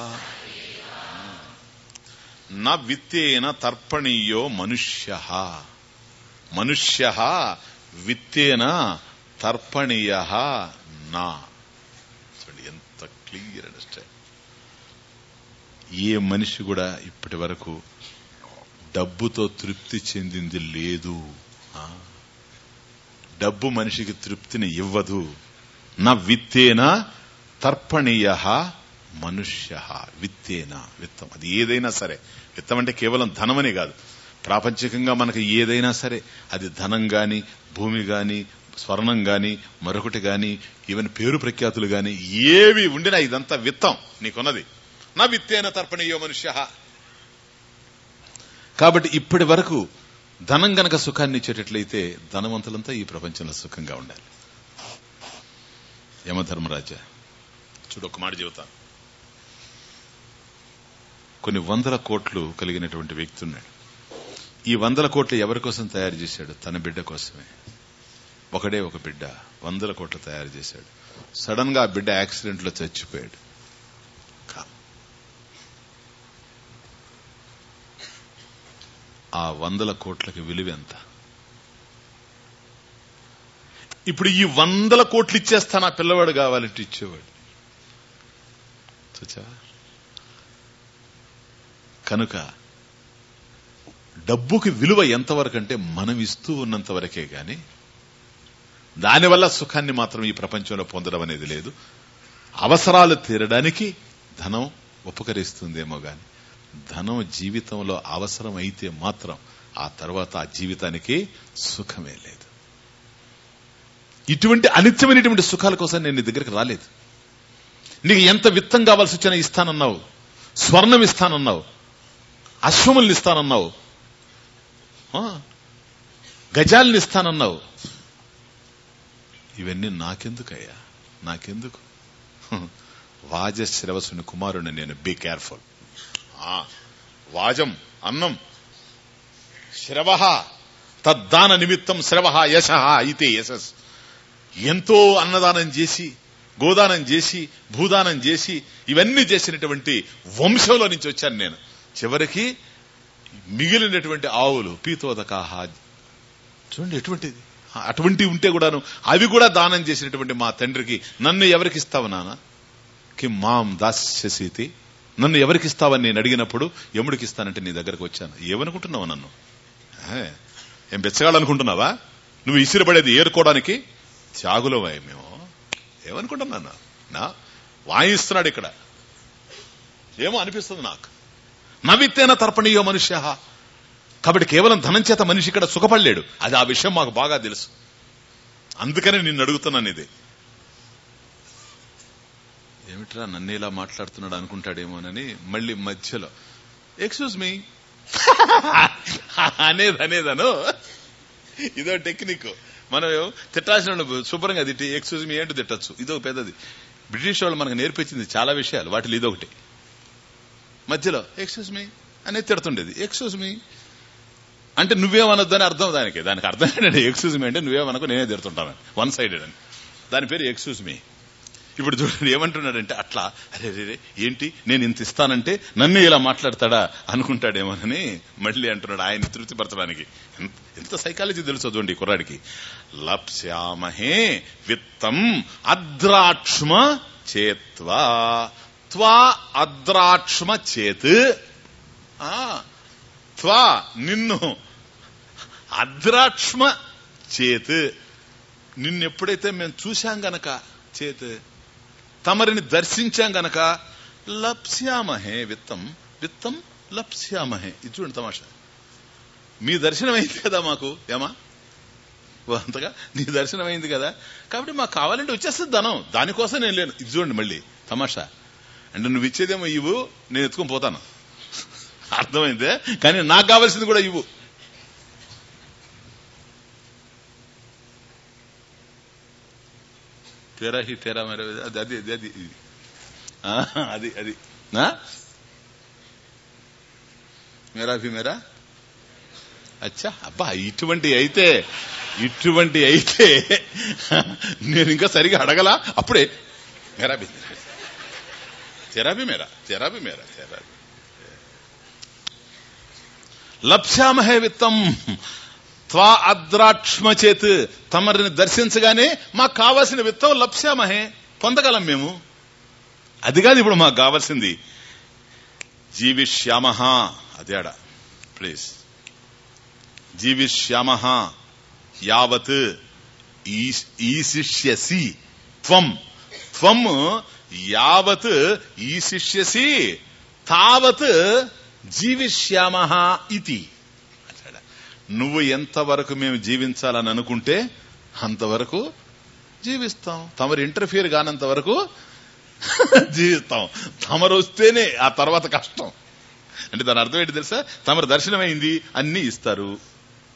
న విత్తేన తర్పణీయో మనుష్య మనుష్య విత్తేన తర్పణీయ నా చూడండి ఎంత క్లియర్ అండర్స్టాండ్ ఏ మనిషి కూడా ఇప్పటి వరకు డబ్బుతో తృప్తి చెందింది లేదు ఆ? డబ్బు మనిషికి తృప్తిని ఇవ్వదు నా విత్తేన తర్పణీయ మనుష్య విత్తేన విత్తం అది ఏదైనా సరే విత్తం అంటే కేవలం ధనమని కాదు ప్రాపంచికంగా మనకి ఏదైనా సరే అది ధనం గాని భూమి గాని స్వర్ణం గాని మరొకటి గాని ఈవెన్ పేరు ప్రఖ్యాతులు గాని ఏవి ఉండినా ఇదంతా విత్తం నీకున్నది నా విత్తేన తర్పణీయో మనుష్య కాబట్టి ఇప్పటి వరకు ధనం గనక సుఖాన్ని ఇచ్చేటట్లయితే ధనవంతులంతా ఈ ప్రపంచంలో సుఖంగా ఉండాలి యమధర్మరాజా చూడు ఒక మాట చెబుతా కొన్ని వందల కోట్లు కలిగినటువంటి వ్యక్తి ఉన్నాడు ఈ వందల కోట్లు ఎవరి కోసం తయారు చేశాడు తన బిడ్డ కోసమే ఒకడే ఒక బిడ్డ వందల కోట్లు తయారు చేశాడు సడన్ గా ఆ బిడ్డ యాక్సిడెంట్ లో చచ్చిపోయాడు కా- ఆ వందల కోట్లకి విలువ ఎంత ఇప్పుడు ఈ వందల కోట్లు ఇచ్చేస్తాను ఆ పిల్లవాడు కావాలంటే ఇచ్చేవాడు చూచావా కనుక డబ్బుకి విలువ ఎంతవరకు అంటే మనం ఇస్తూ ఉన్నంత వరకే గాని దానివల్ల సుఖాన్ని మాత్రం ఈ ప్రపంచంలో పొందడం అనేది లేదు అవసరాలు తీరడానికి ధనం ఉపకరిస్తుందేమో గాని ధనం జీవితంలో అవసరం అయితే మాత్రం ఆ తర్వాత ఆ జీవితానికి సుఖమే లేదు ఇటువంటి అనిత్యమైనటువంటి సుఖాల కోసం నేను నీ దగ్గరికి రాలేదు నీకు ఎంత విత్తం కావాల్సి వచ్చినా ఇస్తానన్నావు స్వర్ణం ఇస్తానన్నావు అశ్వముల్ని ఇస్తానన్నావు ఆ, గజాల్ని ఇస్తానన్నావు ఇవన్నీ నాకెందుకయ్యా నాకెందుకు హ్మ్. వాజశ్రవసుని కుమారుని నేను బీ కేర్ఫుల్ వాజం అన్నం శ్రవ తద్దాన నిమిత్తం శ్రవ యశ అయితే యశస్ ఎంతో అన్నదానం చేసి గోదానం చేసి భూదానం చేసి ఇవన్నీ చేసినటువంటి వంశంలో నుంచి వచ్చాను నేను చివరికి మిగిలినటువంటి ఆవులు పీతోదకాహ చూడండి ఎటువంటిది అటువంటి ఉంటే కూడాను అవి కూడా దానం చేసినటువంటి మా తండ్రికి నన్ను ఎవరికి ఇస్తావు నాన్న కి మాం దాస్యసీతి నన్ను ఎవరికి ఇస్తావని నేను అడిగినప్పుడు ఎముడికి ఇస్తానంటే నీ దగ్గరకు వచ్చాను ఏమనుకుంటున్నావు నన్ను ఏ, ఏం బెచ్చగాలనుకుంటున్నావా నువ్వు ఇసిరపడేది ఏరుకోవడానికి త్యాగులమై మేము ఏమనుకుంటున్నాను నా వాయిస్తున్నాడు ఇక్కడ ఏమో అనిపిస్తుంది నాకు నవిత్తేన తర్పణీయో మనుష్య కాబట్టి కేవలం ధనం చేత మనిషి ఇక్కడ సుఖపడలేడు అది ఆ విషయం మాకు బాగా తెలుసు అందుకనే నిన్ను అడుగుతున్నాను ఇది ఏమిట్రా నన్ను ఇలా మాట్లాడుతున్నాడు అనుకుంటాడేమోనని మళ్ళీ మధ్యలో ఎక్స్క్యూజ్ మీ అనేది అనేదను ఇదో టెక్నిక్ మనం తిట్టాల్సిన వాళ్ళు శుభ్రంగా తిట్టి ఎక్స్క్యూజ్ మీ ఏంటో తిట్టచ్చు ఇదో పెద్దది బ్రిటిష్ వాళ్ళు మనకు నేర్పించింది చాలా విషయాలు వాటిలో ఇదొకటి మధ్యలో ఎక్స్క్యూజ్ మీ అనేది తిడుతుండేది ఎక్స్క్యూజ్ మీ అంటే నువ్వేమనొద్దని అర్థం దానికి దానికి అర్థం ఏంటంటే ఎక్స్క్యూజ్ మీ అంటే నువ్వేమనకు నేనే తిడుతుంటాను వన్ సైడెడ్ అని దాని పేరు ఎక్స్క్యూజ్ మీ ఇప్పుడు చూడండి ఏమంటున్నాడంటే అట్లా అరే రే రే, ఏంటి నేను ఇంత ఇస్తానంటే నన్ను ఇలా మాట్లాడతాడా అనుకుంటాడేమోనని మళ్ళీ అంటున్నాడు ఆయన తృప్తిపరచడానికి ఎంత- ఎంత సైకాలజీ తెలుసో చూడండి ఈ కుర్రాడికి లప్స్యామహే విత్తం అద్రాక్ష్మ చేత్వా త్వా అద్రాక్ష్మ చేత్ ఆ, త్వా నిన్ను అద్రాక్ష్మ చేత్ నిన్నెప్పుడైతే మేము చూశాం గనక చేత్ తమరిని దర్శించాం గనక లప్స్యామహే విత్తం విత్తం లప్స్యామహే ఇది చూడండి తమాషా మీ దర్శనం అయింది కదా మాకు ఏమా ఓ అంతగా నీ దర్శనం అయింది కదా కాబట్టి మాకు కావాలంటే వచ్చేస్తుంది ధనం దానికోసం నేను లేను ఇది చూడండి మళ్ళీ తమాషా అంటే నువ్వు ఇచ్చేదేమో ఇవ్వు నేను ఎత్తుకొని పోతాను అర్థమైందే కానీ నాకు కావాల్సింది కూడా ఇవ్వు తేరా హీ తేరా మరి అది అది అది అది ఇది. ఆ, అది అది నా మేరా భీ మేరా అచ్చా అబ్బా ఇటువంటి అయితే ఇటువంటి అయితే నేను ఇంకా సరిగా అడగలా అప్పుడే మేరా భీ తెరా భీ మేరా తెరా భీ మేరా తెరా భీ. లప్స్యామహే విత్తం త్వా అద్రాక్ష్మ చేత్ తమరిని దర్శించగానే మాకు కావాల్సిన విత్తం లప్స్యామహే పొందగలం మేము అది కాదు ఇప్పుడు మాకు కావాల్సింది జీవిష్యామ అదేడా ప్లీజ్ జీవిష్యామ యావత్ ఈశ్- ఈశిష్యసి త్వం త్వం యావత్ ఈశిష్యసి తావత్ జీవిష్యామ ఇది అంటాడు. నువ్వు ఎంతవరకు మేము జీవించాలని అనుకుంటే అంతవరకు జీవిస్తాం తమరు ఇంటర్ఫియర్ కానంత వరకు జీవిస్తాం తమరు వస్తేనే ఆ తర్వాత కష్టం అంటే దాని అర్థం ఏంటి తెలుసా తమరు దర్శనమైంది అన్ని ఇస్తారు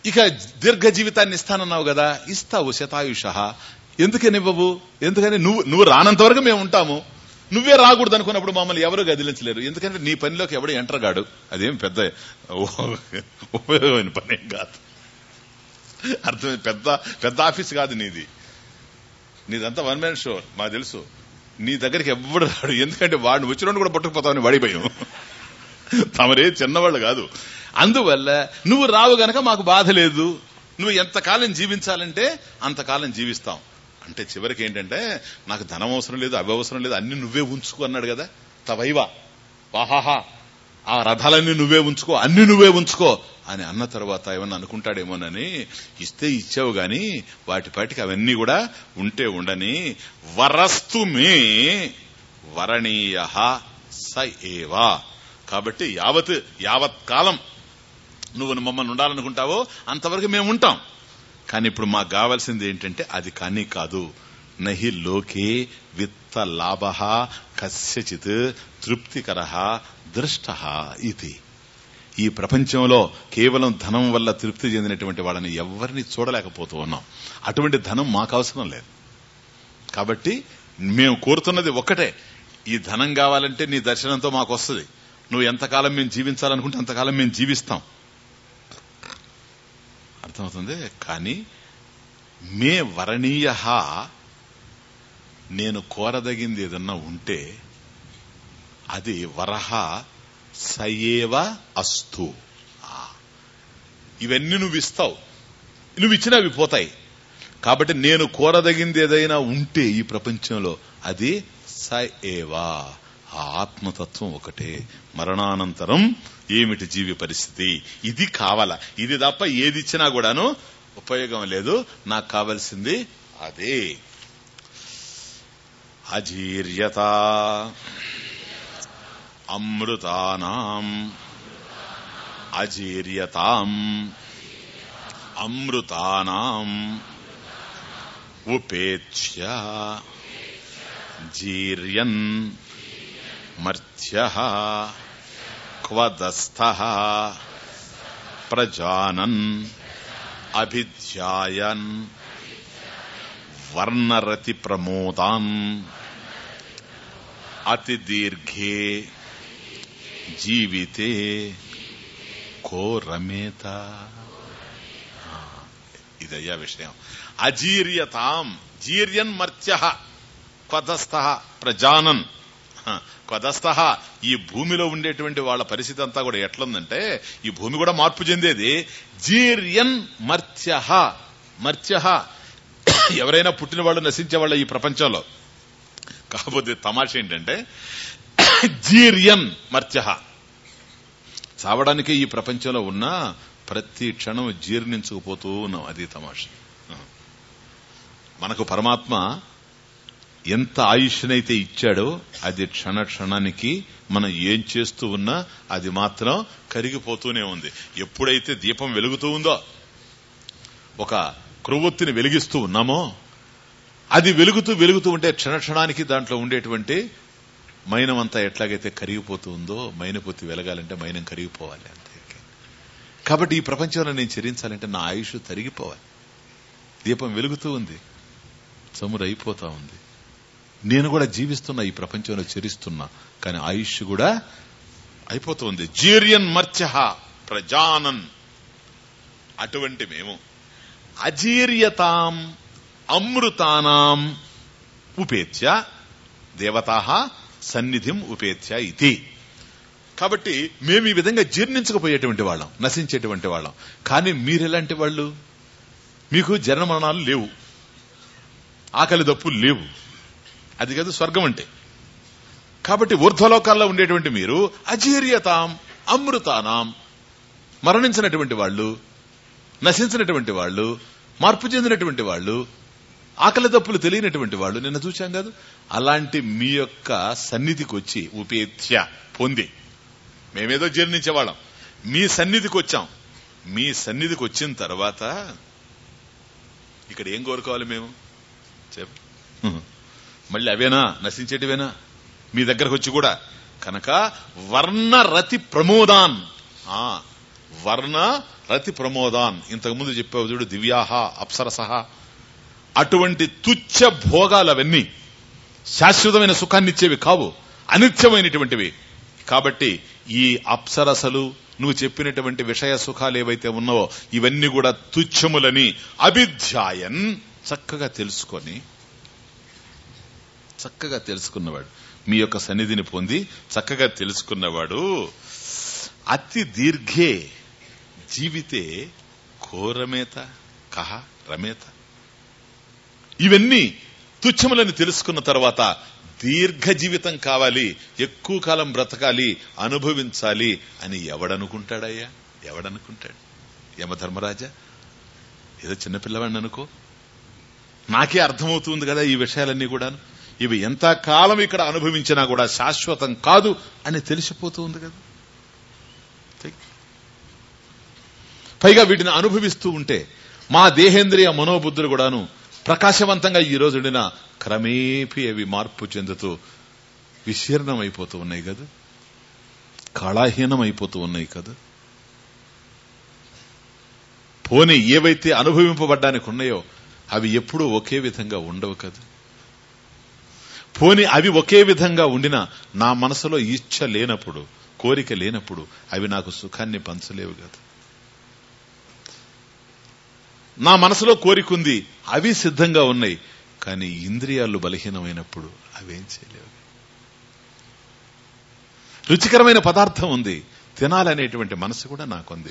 ఇక దీర్ఘ జీవితాన్ని ఇస్తానన్నావు కదా ఇస్తావు శతాయుష ఎందుకని ఇవ్వవు ఎందుకని నువ్వు నువ్వు రానంత వరకు మేము ఉంటాము నువ్వే రాకూడదు అనుకున్నప్పుడు మమ్మల్ని ఎవరు గదిలించలేరు ఎందుకంటే నీ పనిలోకి ఎవడు ఎంటర్ కాడు అదేం పెద్ద ఉపయోగమైన పని ఏం కాదు అర్థం పెద్ద పెద్ద ఆఫీస్ కాదు నీది నీదంతా వన్ మ్యాన్ షో మాకు తెలుసు నీ దగ్గరికి ఎవ్వడు రాడు ఎందుకంటే వాడిని వచ్చినోడు కూడా పట్టుకుపోతావని వాడిపోయాం తమరే చిన్నవాళ్ళు కాదు అందువల్ల నువ్వు రావు గనక మాకు బాధ లేదు నువ్వు ఎంతకాలం జీవించాలంటే అంతకాలం జీవిస్తాం అంటే చివరికి ఏంటంటే నాకు ధనం అవసరం లేదు అవి అవసరం లేదు అన్ని నువ్వే ఉంచుకో అన్నాడు కదా తవైవా వాహాహా ఆ రథాలన్నీ నువ్వే ఉంచుకో అన్ని నువ్వే ఉంచుకో అని అన్న తర్వాత ఏమన్నా అనుకుంటాడేమోనని ఇస్తే ఇచ్చావు గాని వాటి పాటికి అవన్నీ కూడా ఉంటే ఉండని వరస్తు మే వరణీయ స ఏవా కాబట్టి యావత్ యావత్ కాలం నువ్వు మమ్మల్ని ఉండాలనుకుంటావో అంతవరకు మేము ఉంటాం కానీ ఇప్పుడు మాకు కావాల్సింది ఏంటంటే అది కానీ కాదు నహి లోకే విత్త లాభ కస్యచిత్ తృప్తికర దృష్ట ఇది ఈ ప్రపంచంలో కేవలం ధనం వల్ల తృప్తి చెందినటువంటి వాళ్ళని ఎవరిని చూడలేకపోతూ ఉన్నాం అటువంటి ధనం మాకు అవసరం లేదు కాబట్టి మేము కోరుతున్నది ఒక్కటే ఈ ధనం కావాలంటే నీ దర్శనంతో మాకు వస్తుంది నువ్వు ఎంతకాలం మేము జీవించాలనుకుంటే అంతకాలం మేము జీవిస్తాం అర్థమవుతుంది కానీ మే వరణీయ నేను కోరదగింది ఏదన్నా ఉంటే అది వరహ సయేవ అస్తు ఆ. ఇవన్నీ నువ్వు ఇస్తావు నువ్వు ఇచ్చినా అవి పోతాయి కాబట్టి నేను కోరదగింది ఏదైనా ఉంటే ఈ ప్రపంచంలో అది స ఏవా ఆ ఆత్మతత్వం ఒకటే మరణానంతరం ఏమిటి జీవి పరిస్థితి ఇది కావాల ఇది తప్ప ఏది ఇచ్చినా కూడాను ఉపయోగం లేదు నాకు కావలసింది అదే అజీర్యత అమృతానాం అజీర్యతాం అమృతానాం ఉపేక్ష్య జీర్యన్ మర్త్య క్వదస్థ ప్రజానన్ అభిధ్యాయన్ వర్ణరతి ప్రమోదాన్ అతి దీర్ఘే జీవితే కో రమేత ఆ, ఇదయ్యా విషయం అజీర్యతాం జీర్యన్ మర్త్య క్వదస్థ ప్రజానన్ హ, క్వదస్థ ఈ భూమిలో ఉండేటువంటి వాళ్ళ పరిస్థితి అంతా కూడా ఎట్లుందంటే ఈ భూమి కూడా మార్పు చెందేది జీర్యన్ మర్త్య మర్త్య ఎవరైనా పుట్టిన వాళ్ళు నశించే వాళ్ళ ఈ ప్రపంచంలో కాకపోతే తమాష ఏంటంటే జీర్యన్ మర్త్య చావడానికి ఈ ప్రపంచంలో ఉన్న ప్రతి క్షణం జీర్ణించుకుపోతూ ఉన్నాం అది తమాష మనకు పరమాత్మ ఎంత ఆయుష్నైతే ఇచ్చాడో అది క్షణ క్షణానికి మనం ఏం చేస్తూ ఉన్నా అది మాత్రం కరిగిపోతూనే ఉంది ఎప్పుడైతే దీపం వెలుగుతూ ఉందో ఒక క్రొవ్వొత్తిని వెలిగిస్తూ ఉన్నామో అది వెలుగుతూ వెలుగుతూ ఉంటే క్షణ క్షణానికి దాంట్లో ఉండేటువంటి మైనం అంతా ఎట్లాగైతే కరిగిపోతూ ఉందో మైనపొత్తి వెలగాలంటే మైనం కరిగిపోవాలి అంతే కాబట్టి ఈ ప్రపంచంలో నేను చరించాలంటే నా ఆయుష్ తరిగిపోవాలి దీపం వెలుగుతూ ఉంది చమురు అయిపోతా ఉంది నేను కూడా జీవిస్తున్నా ఈ ప్రపంచంలో చరిస్తున్నా కానీ ఆయుష్ కూడా అయిపోతుంది జీర్యన్ మర్త్య ప్రజానన్ అటువంటి మేము అజీర్యతాం అమృతానాం ఉపేత్య దేవతా సన్నిధిం ఉపేత్య ఇది కాబట్టి మేము ఈ విధంగా జీర్ణించకపోయేటువంటి వాళ్ళం నశించేటువంటి వాళ్ళం కానీ మీరెలాంటి వాళ్ళు మీకు జనన మరణాలు లేవు ఆకలి దప్పులు లేవు అది కాదు స్వర్గం అంటే కాబట్టి ఊర్ధ్వలోకాల్లో ఉండేటువంటి మీరు అజీర్యతాం అమృతానాం మరణించినటువంటి వాళ్ళు నశించినటువంటి వాళ్ళు మార్పు చెందినటువంటి వాళ్ళు ఆకలి తప్పులు తెలియనటువంటి వాళ్ళు నిన్న చూశాం కాదు అలాంటి మీ యొక్క సన్నిధికి వచ్చి ఉపేత్య పొంది మేమేదో జీర్ణించేవాళ్ళం మీ సన్నిధికి వచ్చాం మీ సన్నిధికి వచ్చిన తర్వాత ఇక్కడ ఏం కోరుకోవాలి మేము చెప్ మళ్ళీ అవేనా నశించేటివేనా మీ దగ్గరకు వచ్చి కూడా కనుక వర్ణరతి ప్రమోదాన్ ఆ వర్ణ రతి ప్రమోదాన్ ఇంతకుముందు చెప్పావు చూడు దివ్యాహ అప్సరసహ అటువంటి తుచ్చ భోగాలు అవన్నీ శాశ్వతమైన సుఖాన్ని ఇచ్చేవి కావు అనిత్యమైనటువంటివి కాబట్టి ఈ అప్సరసలు నువ్వు చెప్పినటువంటి విషయ సుఖాలు ఏవైతే ఉన్నావో ఇవన్నీ కూడా తుచ్చములని అభిధ్యాయన్ చక్కగా తెలుసుకొని చక్కగా తెలుసుకున్నవాడు మీ యొక్క సన్నిధిని పొంది చక్కగా తెలుసుకున్నవాడు అతి దీర్ఘే జీవితే ఘోరమేత కహ రమేత ఇవన్నీ తుచ్చములని తెలుసుకున్న తర్వాత దీర్ఘ జీవితం కావాలి ఎక్కువ కాలం బ్రతకాలి అనుభవించాలి అని ఎవడనుకుంటాడయ్యా ఎవడనుకుంటాడు యమధర్మరాజా ఏదో చిన్నపిల్లవాడిని అనుకో నాకే అర్థమవుతుంది కదా ఈ విషయాలన్నీ కూడాను ఇవి ఎంత కాలం ఇక్కడ అనుభవించినా కూడా శాశ్వతం కాదు అని తెలిసిపోతూ ఉంది కదా పైగా వీటిని అనుభవిస్తూ ఉంటే మా దేహేంద్రియ మనోబుద్ధులు కూడాను ప్రకాశవంతంగా ఈ రోజు ఉండిన క్రమేపీ అవి మార్పు చెందుతూ విశీర్ణం అయిపోతూ ఉన్నాయి కదా కళాహీనం అయిపోతూ ఉన్నాయి కదా పోనీ ఏవైతే అనుభవింపబడ్డానికి ఉన్నాయో అవి ఎప్పుడూ ఒకే విధంగా ఉండవు కదా పోని అవి ఒకే విధంగా ఉండినా నా మనసులో ఇచ్చ లేనప్పుడు కోరిక లేనప్పుడు అవి నాకు సుఖాన్ని పంచలేవు కదా నా మనసులో కోరిక ఉంది అవి సిద్ధంగా ఉన్నాయి కానీ ఇంద్రియాలు బలహీనమైనప్పుడు అవేం చేయలేవు రుచికరమైన పదార్థం ఉంది తినాలనేటువంటి మనసు కూడా నాకుంది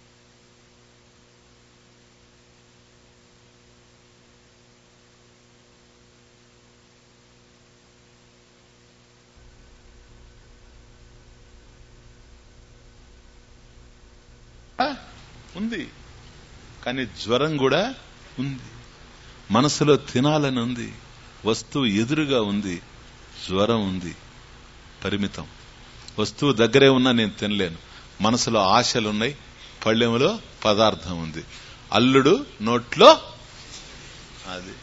ఉంది కానీ జ్వరం కూడా ఉంది మనసులో తినాలని ఉంది వస్తువు ఎదురుగా ఉంది జ్వరం ఉంది పరిమితం వస్తువు దగ్గరే ఉన్నా నేను తినలేను మనసులో ఆశలున్నాయి పళ్ళెములో పదార్థం ఉంది అల్లుడు నోట్లో అది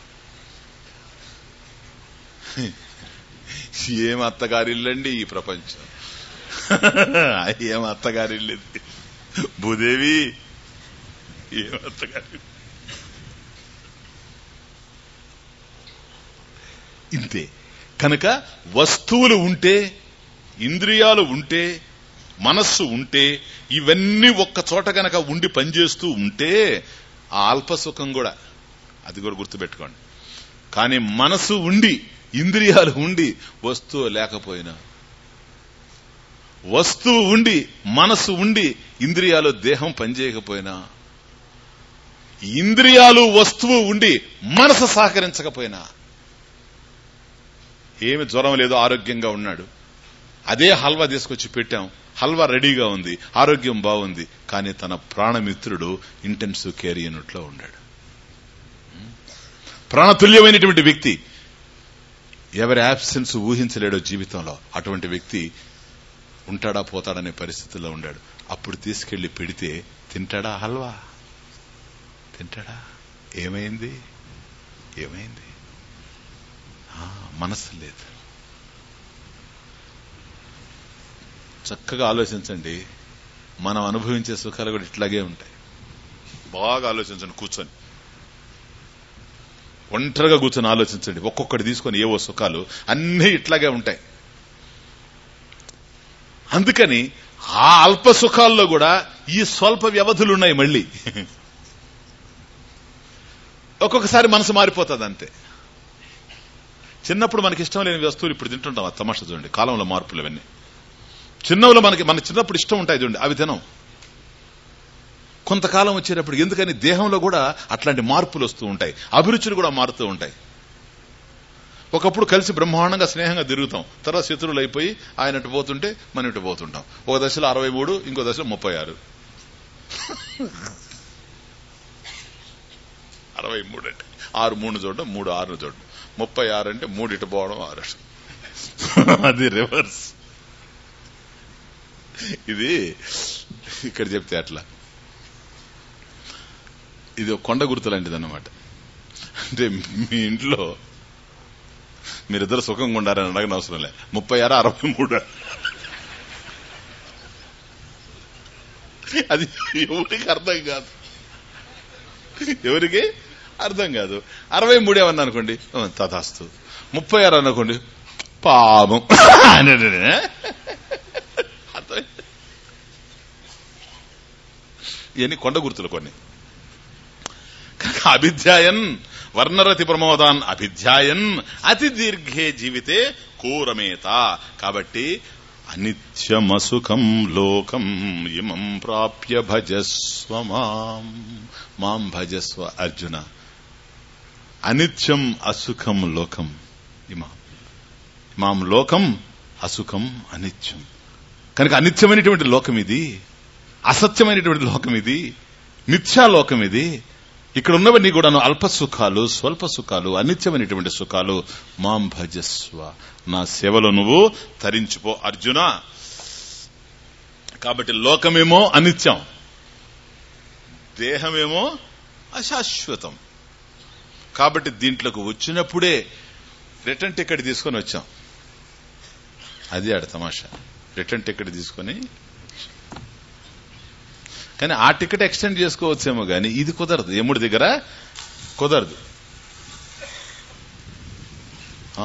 ఏం అత్తగారిల్లండి ఈ ప్రపంచం ఏం అత్తగారిల్లు ఇది భూదేవి ఏం అత్తగారి ఇంతే కనుక వస్తువులు ఉంటే ఇంద్రియాలు ఉంటే మనస్సు ఉంటే ఇవన్నీ ఒక్క చోట గనక ఉండి పనిచేస్తూ ఉంటే ఆ అల్ప సుఖం కూడా అది కూడా గుర్తుపెట్టుకోండి కానీ మనసు ఉండి ఇంద్రియాలు ఉండి వస్తువు లేకపోయినా వస్తువు ఉండి మనసు ఉండి ఇంద్రియాలు దేహం పనిచేయకపోయినా ఇంద్రియాలు వస్తువు ఉండి మనసు సహకరించకపోయినా ఏమి జ్వరం లేదు ఆరోగ్యంగా ఉన్నాడు అదే హల్వా తీసుకొచ్చి పెట్టాం హల్వా రెడీగా ఉంది ఆరోగ్యం బాగుంది కానీ తన ప్రాణమిత్రుడు ఇంటెన్సివ్ కేర్ యూనిట్ లో ఉన్నాడు ప్రాణతుల్యమైనటువంటి వ్యక్తి ఎవరి యాబ్సెన్స్ ఊహించలేడో జీవితంలో అటువంటి వ్యక్తి ఉంటాడా పోతాడనే పరిస్థితుల్లో ఉన్నాడు అప్పుడు తీసుకెళ్లి పెడితే తింటాడా హల్వా తింటాడా ఏమైంది ఏమైంది మనస్సు లేదు చక్కగా ఆలోచించండి మనం అనుభవించే సుఖాలు కూడా ఇట్లాగే ఉంటాయి బాగా ఆలోచించండి కూర్చొని ఒంటరిగా కూర్చొని ఆలోచించండి ఒక్కొక్కటి తీసుకొని ఏవో సుఖాలు అన్నీ ఇట్లాగే ఉంటాయి అందుకని ఆ అల్ప సుఖాల్లో కూడా ఈ స్వల్ప వ్యవధులు ఉన్నాయి మళ్ళీ ఒక్కొక్కసారి మనసు మారిపోతుంది అంతే చిన్నప్పుడు మనకి ఇష్టం లేని వస్తువులు ఇప్పుడు తింటుంటాం ఆ తమాషా చూడండి కాలంలో మార్పులు ఇవన్నీ చిన్నవులో మనకి మన చిన్నప్పుడు ఇష్టం ఉంటాయి చూడండి అవి తినం కొంతకాలం వచ్చేటప్పుడు ఎందుకని దేహంలో కూడా అట్లాంటి మార్పులు వస్తూ ఉంటాయి అభిరుచులు కూడా మారుతూ ఉంటాయి ఒకప్పుడు కలిసి బ్రహ్మాండంగా స్నేహంగా తిరుగుతాం తర్వాత శత్రువులు అయిపోయి ఆయన ఇటు పోతుంటే మనం ఇటు పోతుంటాం ఒక దశలో అరవై మూడు ఇంకో దశలో ముప్పై ఆరు అరవై మూడు అంటే ఆరు మూడు చూడడం మూడు ఆరు చూడడం ముప్పై ఆరు అంటే మూడు ఇటు పోవడం ఆరు అది రివర్స్ ఇది ఇక్కడ చెప్తే అట్లా ఇది ఒక కొండ గుర్తు లాంటిది అనమాట అంటే మీ ఇంట్లో మీరిద్దరు సుఖంగా ఉండారని అడగని అవసరం లే ముప్పై ఆరు అరవై మూడు అది ఎవరికి అర్థం కాదు ఎవరికి అర్థం కాదు అరవై మూడు ఏమన్నా అనుకోండి "ఆ, తథాస్తు ముప్పై ఆరు అనుకోండి పాపం అర్థమైందా? ఇవన్నీ కొండ గుర్తులు కొన్ని కనుక అభిధ్యాయన్ వర్ణరతి ప్రమోదాన్ అభిధ్యాయన్ అతి దీర్ఘే జీవితే కూరమేత కాబట్టి అనిత్యమసుఖం లోకం ఇమం ప్రాప్య భజస్వ మాం మాం భజస్వ అర్జున అనిత్యం అసుఖం లోకం ఇమాం మాం లోకం అసుఖం అనిత్యం కనుక అనిత్యమైనటువంటి లోకం ఇది అసత్యమైనటువంటి లోకం ఇది మిథ్యాలోకం ఇది ఇక్కడ ఉన్నవన్నీ కూడాను అల్ప సుఖాలు స్వల్ప సుఖాలు అనిత్యమైనటువంటి సుఖాలు మాం భజస్వ నా సేవలో నువ్వు తరించిపో అర్జున కాబట్టి లోకమేమో అనిత్యం దేహమేమో అశాశ్వతం కాబట్టి దీంట్లోకి వచ్చినప్పుడే రిటర్న్ టికెట్ తీసుకొని వచ్చాం అది ఆడ తమాషా రిటర్న్ టికెట్ తీసుకొని కానీ ఆ టికెట్ ఎక్స్టెండ్ చేసుకోవచ్చేమో కానీ ఇది కుదరదు యముడి దగ్గర కుదరదు ఆ.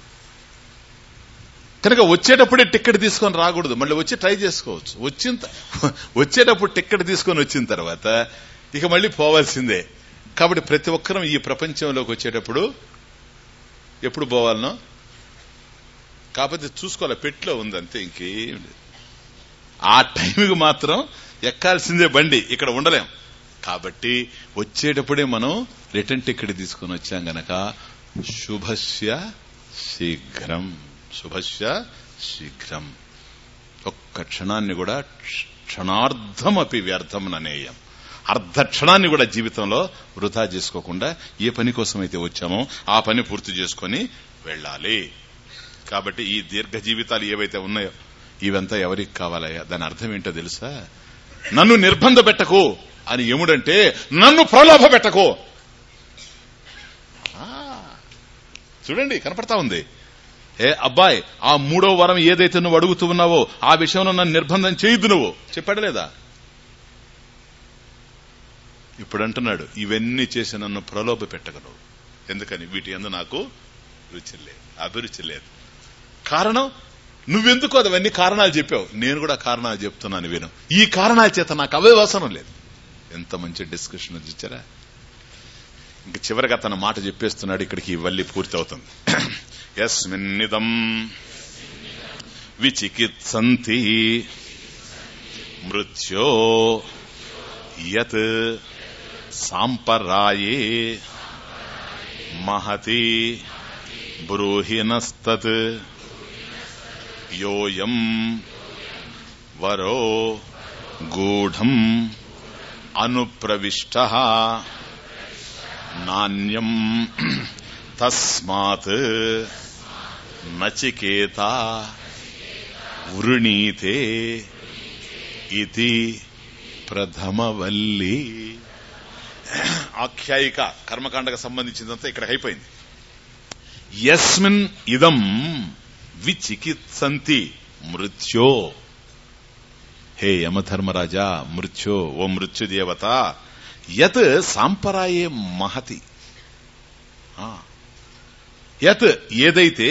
కనుక వచ్చేటప్పుడే టికెట్ తీసుకొని రాకూడదు మళ్ళీ వచ్చి ట్రై చేసుకోవచ్చు వచ్చిన త- వచ్చేటప్పుడు టికెట్ తీసుకొని వచ్చిన తర్వాత ఇక మళ్ళీ పోవాల్సిందే కాబట్టి ప్రతి ఒక్కరం ఈ ప్రపంచంలోకి వచ్చేటప్పుడు ఎప్పుడు పోవాలనో కాకపోతే చూసుకోవాలి పెట్లో ఉంది అంతే ఇంకేం లేదు ఆ టైంకి మాత్రం ఎక్కాల్సిందే బండి ఇక్కడ ఉండలేం కాబట్టి వచ్చేటప్పుడే మనం రిటర్న్ టికెట్ తీసుకుని వచ్చాం గనక శుభస్య శీఘ్రం శుభస్య శీఘ్రం ఒక్క క్షణాన్ని కూడా క్షణార్థమపి వ్యర్థం ననేయం అర్ధ క్షణాన్ని కూడా జీవితంలో వృధా చేసుకోకుండా ఏ పని కోసమైతే వచ్చామో ఆ పని పూర్తి చేసుకొని వెళ్ళాలి కాబట్టి ఈ దీర్ఘ జీవితాలు ఏవైతే ఉన్నాయో ఇవంతా ఎవరికి కావాలయ్యా దాని అర్థం ఏంటో తెలుసా నన్ను నిర్బంధ పెట్టకు అని ఎముడంటే నన్ను ప్రలోభ పెట్టకు ఆ, చూడండి కనపడతా ఉంది ఏ అబ్బాయి ఆ మూడో వరం ఏదైతే నువ్వు అడుగుతూ ఉన్నావో ఆ విషయంలో నన్ను నిర్బంధం చేయొద్దు నువ్వు చెప్పాడు లేదా ఇప్పుడు అంటున్నాడు ఇవన్నీ చేసి నన్ను ప్రలోభ పెట్టగలవు ఎందుకని వీటి ఎందు నాకు రుచి లేదు అభిరుచి లేదు కారణం నువ్వెందుకు అవన్నీ కారణాలు చెప్పావు నేను కూడా కారణాలు చెప్తున్నాను విను ఈ కారణాల చేత నాకు అవే అవసరం లేదు ఎంత మంచి డిస్కషన్ ఇచ్చారా ఇంక చివరిగా తన మాట చెప్పేస్తున్నాడు ఇక్కడికి వల్లి పూర్తి అవుతుంది యస్మిన్నిదం విచికిత్సంతి మృత్యో యత్ సాంపరాయే మహతి బ్రూహినస్తత్ యోయం వరో గూఢం అనుప్రవిష్ట నాణ్యం తస్మాత్ నచికేత వృణీతే ఇది ప్రథమవల్లి ఆఖ్యాయిక కర్మకాండకు సంబంధించినంత ఇక్కడ అయిపోయింది యస్మిన్ ఇదం విచికిత్సంతి మృత్యో హే యమధర్మరాజా మృత్యో ఓ మృత్యుదేవత యత్ సాంపరాయే మహతి ఆ. యత్ ఏదైతే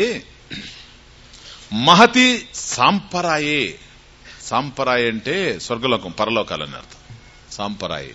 మహతి సాంపరాయే సాంపరాయ్ అంటే స్వర్గలోకం పరలోకాలని అర్థం సాంపరాయే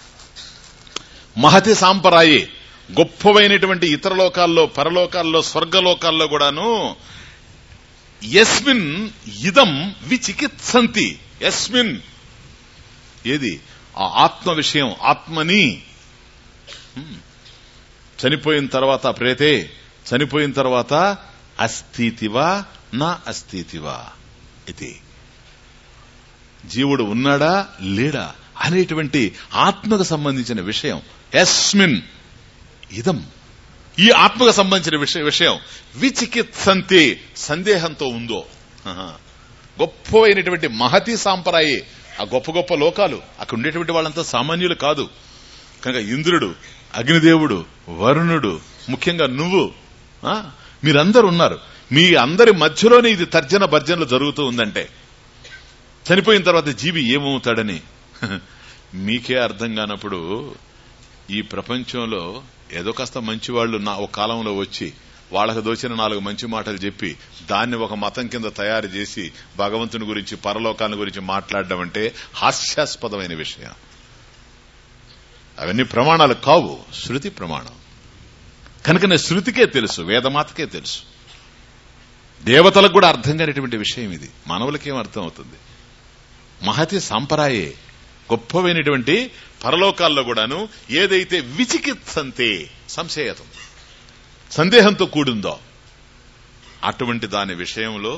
మహతి సాంపరాయే గొప్పవైనటువంటి ఇతర లోకాల్లో పరలోకాల్లో స్వర్గలోకాల్లో కూడాను యస్మిన్ ఇదం విచికిత్సంతి యస్మిన్ ఏది ఆ ఆత్మ విషయం ఆత్మని హ్మ్. చనిపోయిన తర్వాత ప్రేతే చనిపోయిన తర్వాత అస్థితివా నా అస్థితివా ఇది జీవుడు ఉన్నాడా లేడా అనేటువంటి ఆత్మకు సంబంధించిన విషయం యస్మిన్ ఇదం ఈ ఆత్మకు సంబంధించిన విషయ విషయం విచికిత్సంతి సందేహంతో ఉందో ఆహా. గొప్ప మహతి సాంప్రాయి ఆ గొప్ప గొప్ప లోకాలు అక్కడ ఉండేటువంటి వాళ్ళంతా సామాన్యులు కాదు కనుక ఇంద్రుడు అగ్నిదేవుడు వరుణుడు ముఖ్యంగా నువ్వు ఆ, మీరందరూ ఉన్నారు మీ అందరి మధ్యలోనే ఇది తర్జన భర్జనలు జరుగుతూ ఉందంటే చనిపోయిన తర్వాత జీవి ఏమవుతాడని మీకే అర్థం కానప్పుడు ఈ ప్రపంచంలో ఏదో కాస్త మంచి వాళ్ళు నా ఒక కాలంలో వచ్చి వాళ్ళకు దోచిన నాలుగు మంచి మాటలు చెప్పి దాన్ని ఒక మతం కింద తయారు చేసి భగవంతుని గురించి పరలోకాన్ని గురించి మాట్లాడడం అంటే హాస్యాస్పదమైన విషయం అవన్నీ ప్రమాణాలు కావు శృతి ప్రమాణం కనుకనే శృతికే తెలుసు వేదమాతకే తెలుసు దేవతలకు కూడా అర్థం కానిటువంటి విషయం ఇది మానవులకేం అర్థం అవుతుంది మహతి సంపరాయే గొప్పవైనటువంటి పరలోకాల్లో కూడాను ఏదైతే విచికిత్సంతే సంశయతం సందేహంతో కూడిందో అటువంటి దాని విషయంలో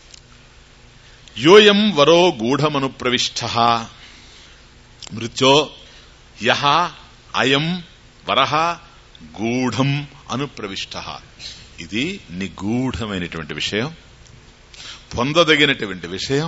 యోయం వరో గూఢమను ప్రవిష్ట మృత్యో యహ అయం వరహ గూఢం అనుప్రవిష్ట ఇది నిగూఢమైనటువంటి విషయం పొందదగినటువంటి విషయం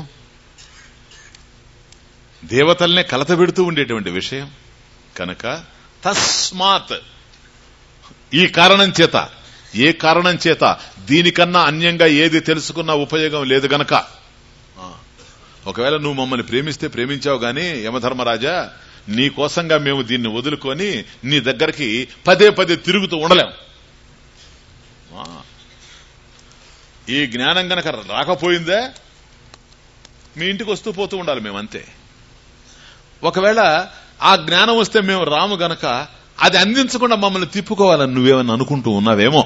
దేవతల్నే కలతబెడుతూ ఉండేటువంటి విషయం కనుక తస్మాత్ ఈ కారణం చేత ఏ కారణం చేత దీనికన్నా అన్యంగా ఏది తెలుసుకున్నా ఉపయోగం లేదు గనక ఆ, ఒకవేళ నువ్వు మమ్మల్ని ప్రేమిస్తే ప్రేమించావు గాని యమధర్మరాజా నీ కోసంగా మేము దీన్ని వదులుకొని నీ దగ్గరికి పదే పదే తిరుగుతూ ఉండలేం ఆ, ఈ జ్ఞానం గనక రాకపోయిందే మీ ఇంటికి వస్తూ పోతూ ఉండాలి మేమంతే ఒకవేళ ఆ జ్ఞానం వస్తే మేము రాము గనక అది అందించకుండా మమ్మల్ని తిప్పుకోవాలని నువ్వేమని అనుకుంటూ ఉన్నావేమో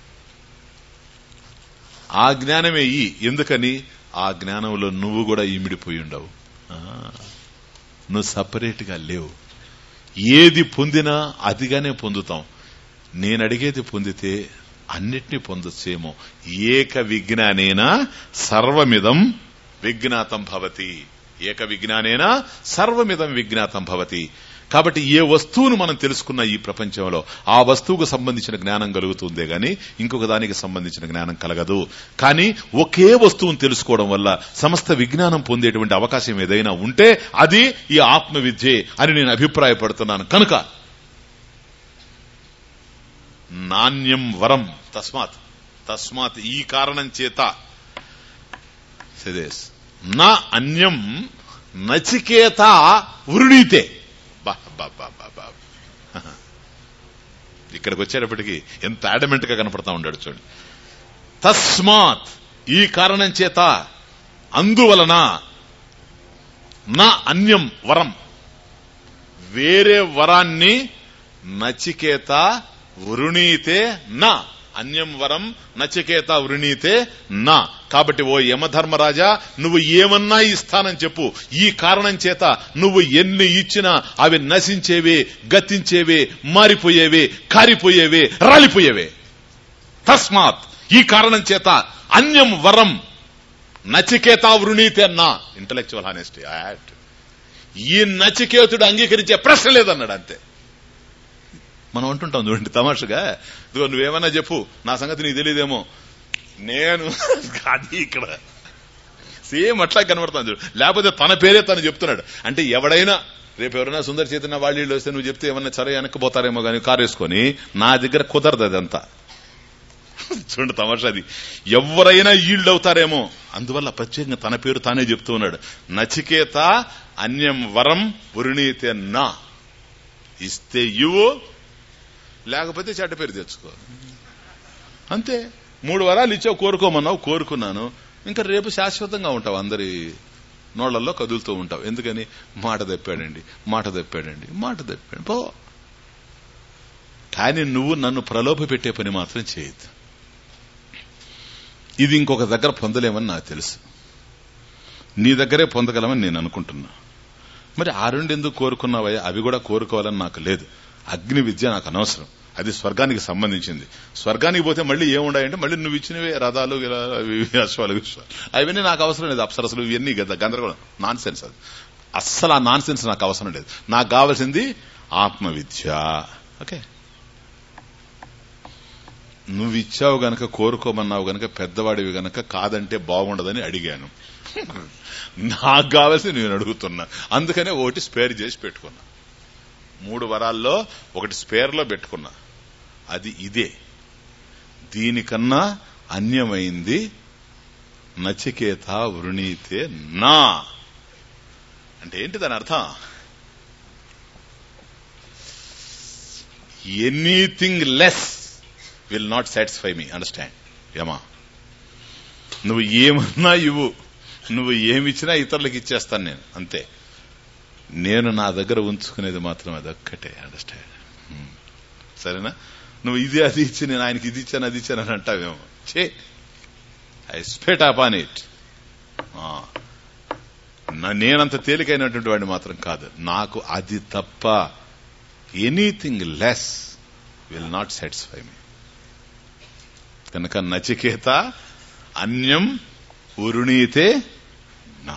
ఆ జ్ఞానమే ఈ ఎందుకని ఆ జ్ఞానంలో నువ్వు కూడా ఇమిడిపోయి ఉండవు ఆ, నువ్వు సపరేట్ గా లేవు ఏది పొందినా అదిగానే పొందుతాం నేను అడిగేది పొందితే అన్నిటినీ పొందొచ్చేమో ఏక విజ్ఞానేన సర్వమిదం విజ్ఞాతం భవతి ఏక విజ్ఞానేన సర్వమిదం విజ్ఞాతం భవతి కాబట్టి ఏ వస్తువును మనం తెలుసుకున్న ఈ ప్రపంచంలో ఆ వస్తువుకు సంబంధించిన జ్ఞానం కలుగుతుందే గాని ఇంకొక దానికి సంబంధించిన జ్ఞానం కలగదు కానీ ఒకే వస్తువును తెలుసుకోవడం వల్ల సమస్త విజ్ఞానం పొందేటువంటి అవకాశం ఏదైనా ఉంటే అది ఈ ఆత్మ విద్యే అని నేను అభిప్రాయపడుతున్నాను కనుక నాణ్యం వరం తస్మాత్ తస్మాత్ ఈ కారణం చేత సదేస్ నా అన్యం నచికేత వృణీతే బా బా బా బా బా ఇక్కడికి వచ్చేటప్పటికి ఎంత అడమెంట్ గా కనపడతా ఉంటాడు చూడండి తస్మాత్ ఈ కారణం చేత అందువలన నా అన్యం వరం వేరే వరాన్ని నచికేత వృణీతే నా అన్యం వరం నచికేత వృణీతే నా కాబట్టి ఓ యమధర్మరాజా నువ్వు ఏమన్నా ఇస్తానని చెప్పు ఈ కారణం చేత నువ్వు ఎన్ని ఇచ్చినా అవి నశించేవే గతించేవే మారిపోయేవే కారిపోయేవే రాలిపోయేవే తస్మాత్ ఈ కారణం చేత అన్యం వరం నచికేత వృణీతే నా ఇంటలెక్చువల్ హానెస్టీ యాక్ట్ ఈ నచికేతుడు అంగీకరించే ప్రశ్న లేదన్నాడు అంతే మనం అంటుంటాం చూడండి తమాషగా ఇదిగో నువ్వేమన్నా చెప్పు నా సంగతి నీకు తెలియదేమో నేను అది ఇక్కడ సేమ్ అట్లా కనబడతాను చూడు లేకపోతే తన పేరే తను చెప్తున్నాడు అంటే ఎవడైనా రేపు ఎవరైనా సుందర చైతన్య వాళ్ళు వస్తే నువ్వు చెప్తే ఏమన్నా సరే వెనక్కిపోతారేమో కానీ కారు వేసుకొని నా దగ్గర కుదరదు అదంతా చూడండి తమాషాది ఎవరైనా ఈల్డ్ అవుతారేమో అందువల్ల ప్రత్యేకంగా తన పేరు తానే చెప్తూ ఉన్నాడు నచికేత అన్యం వరం వరుణీతే నా ఇస్తే ఇవ్వు లేకపోతే చెడ్డ పేరు తెచ్చుకో అంతే మూడు వరాలు ఇచ్చావు కోరుకోమన్నావు కోరుకున్నాను ఇంకా రేపు శాశ్వతంగా ఉంటావు అందరి నోళ్లలో కదులుతూ ఉంటావు ఎందుకని మాట తప్పాడండి మాట తప్పాడండి మాట తప్పాడు పో కానీ నువ్వు నన్ను ప్రలోభ పెట్టే పని మాత్రం చేయొద్దు ఇది ఇంకొక దగ్గర పొందలేమని నాకు తెలుసు నీ దగ్గరే పొందగలమని నేను అనుకుంటున్నా మరి ఆ రెండు ఎందుకు కోరుకున్నావయ్యా అవి కూడా కోరుకోవాలని నాకు లేదు అగ్ని విద్య నాకు అనవసరం అది స్వర్గానికి సంబంధించింది స్వర్గానికి పోతే మళ్ళీ ఏముండాయంటే మళ్ళీ నువ్వు ఇచ్చినవే రథాలు ఇలా అవి ఇవి అశ్వాలు విశ్వాలు అవన్నీ నాకు అవసరం లేదు అప్సరసలు ఇవన్నీ గద గందరగోళం నాన్ సెన్స్ అది అస్సలు ఆ నాన్ సెన్స్ నాకు అవసరం లేదు నాకు కావాల్సింది ఆత్మ విద్య ఓకే నువ్వు ఇచ్చావు గనక కోరుకోమన్నావు గనక పెద్దవాడివి గనక కాదంటే బాగుండదని అడిగాను నాకు కావాల్సి నేను అడుగుతున్నా అందుకనే ఒకటి స్పేర్ చేసి పెట్టుకున్నా మూడు వరాల్లో ఒకటి స్పేర్ లో పెట్టుకున్నా అది ఇదే దీనికన్నా అన్యమైంది నచికేత వృణీతే నా అంటే ఏంటి దాని అర్థం anything less will not satisfy me understand Yama నువ్వు ఏమన్నా ఇవ్వు నువ్వు ఏమిచ్చినా ఇతరులకు ఇచ్చేస్తాను నేను అంతే నేను నా దగ్గర ఉంచుకునేది మాత్రం అదొక్కటే అండర్స్టాండ్ సరేనా నువ్వు ఇది అది ఇచ్చి నేను ఆయనకి ఇది ఇచ్చాను అది ఇచ్చాను అని అంటావేమో చే I spit up on it నేనంత తేలికైనటువంటి వాడిని మాత్రం కాదు నాకు అది తప్ప anything less will not satisfy me కనుక నచికేత అన్యం ఉరుణీతే నా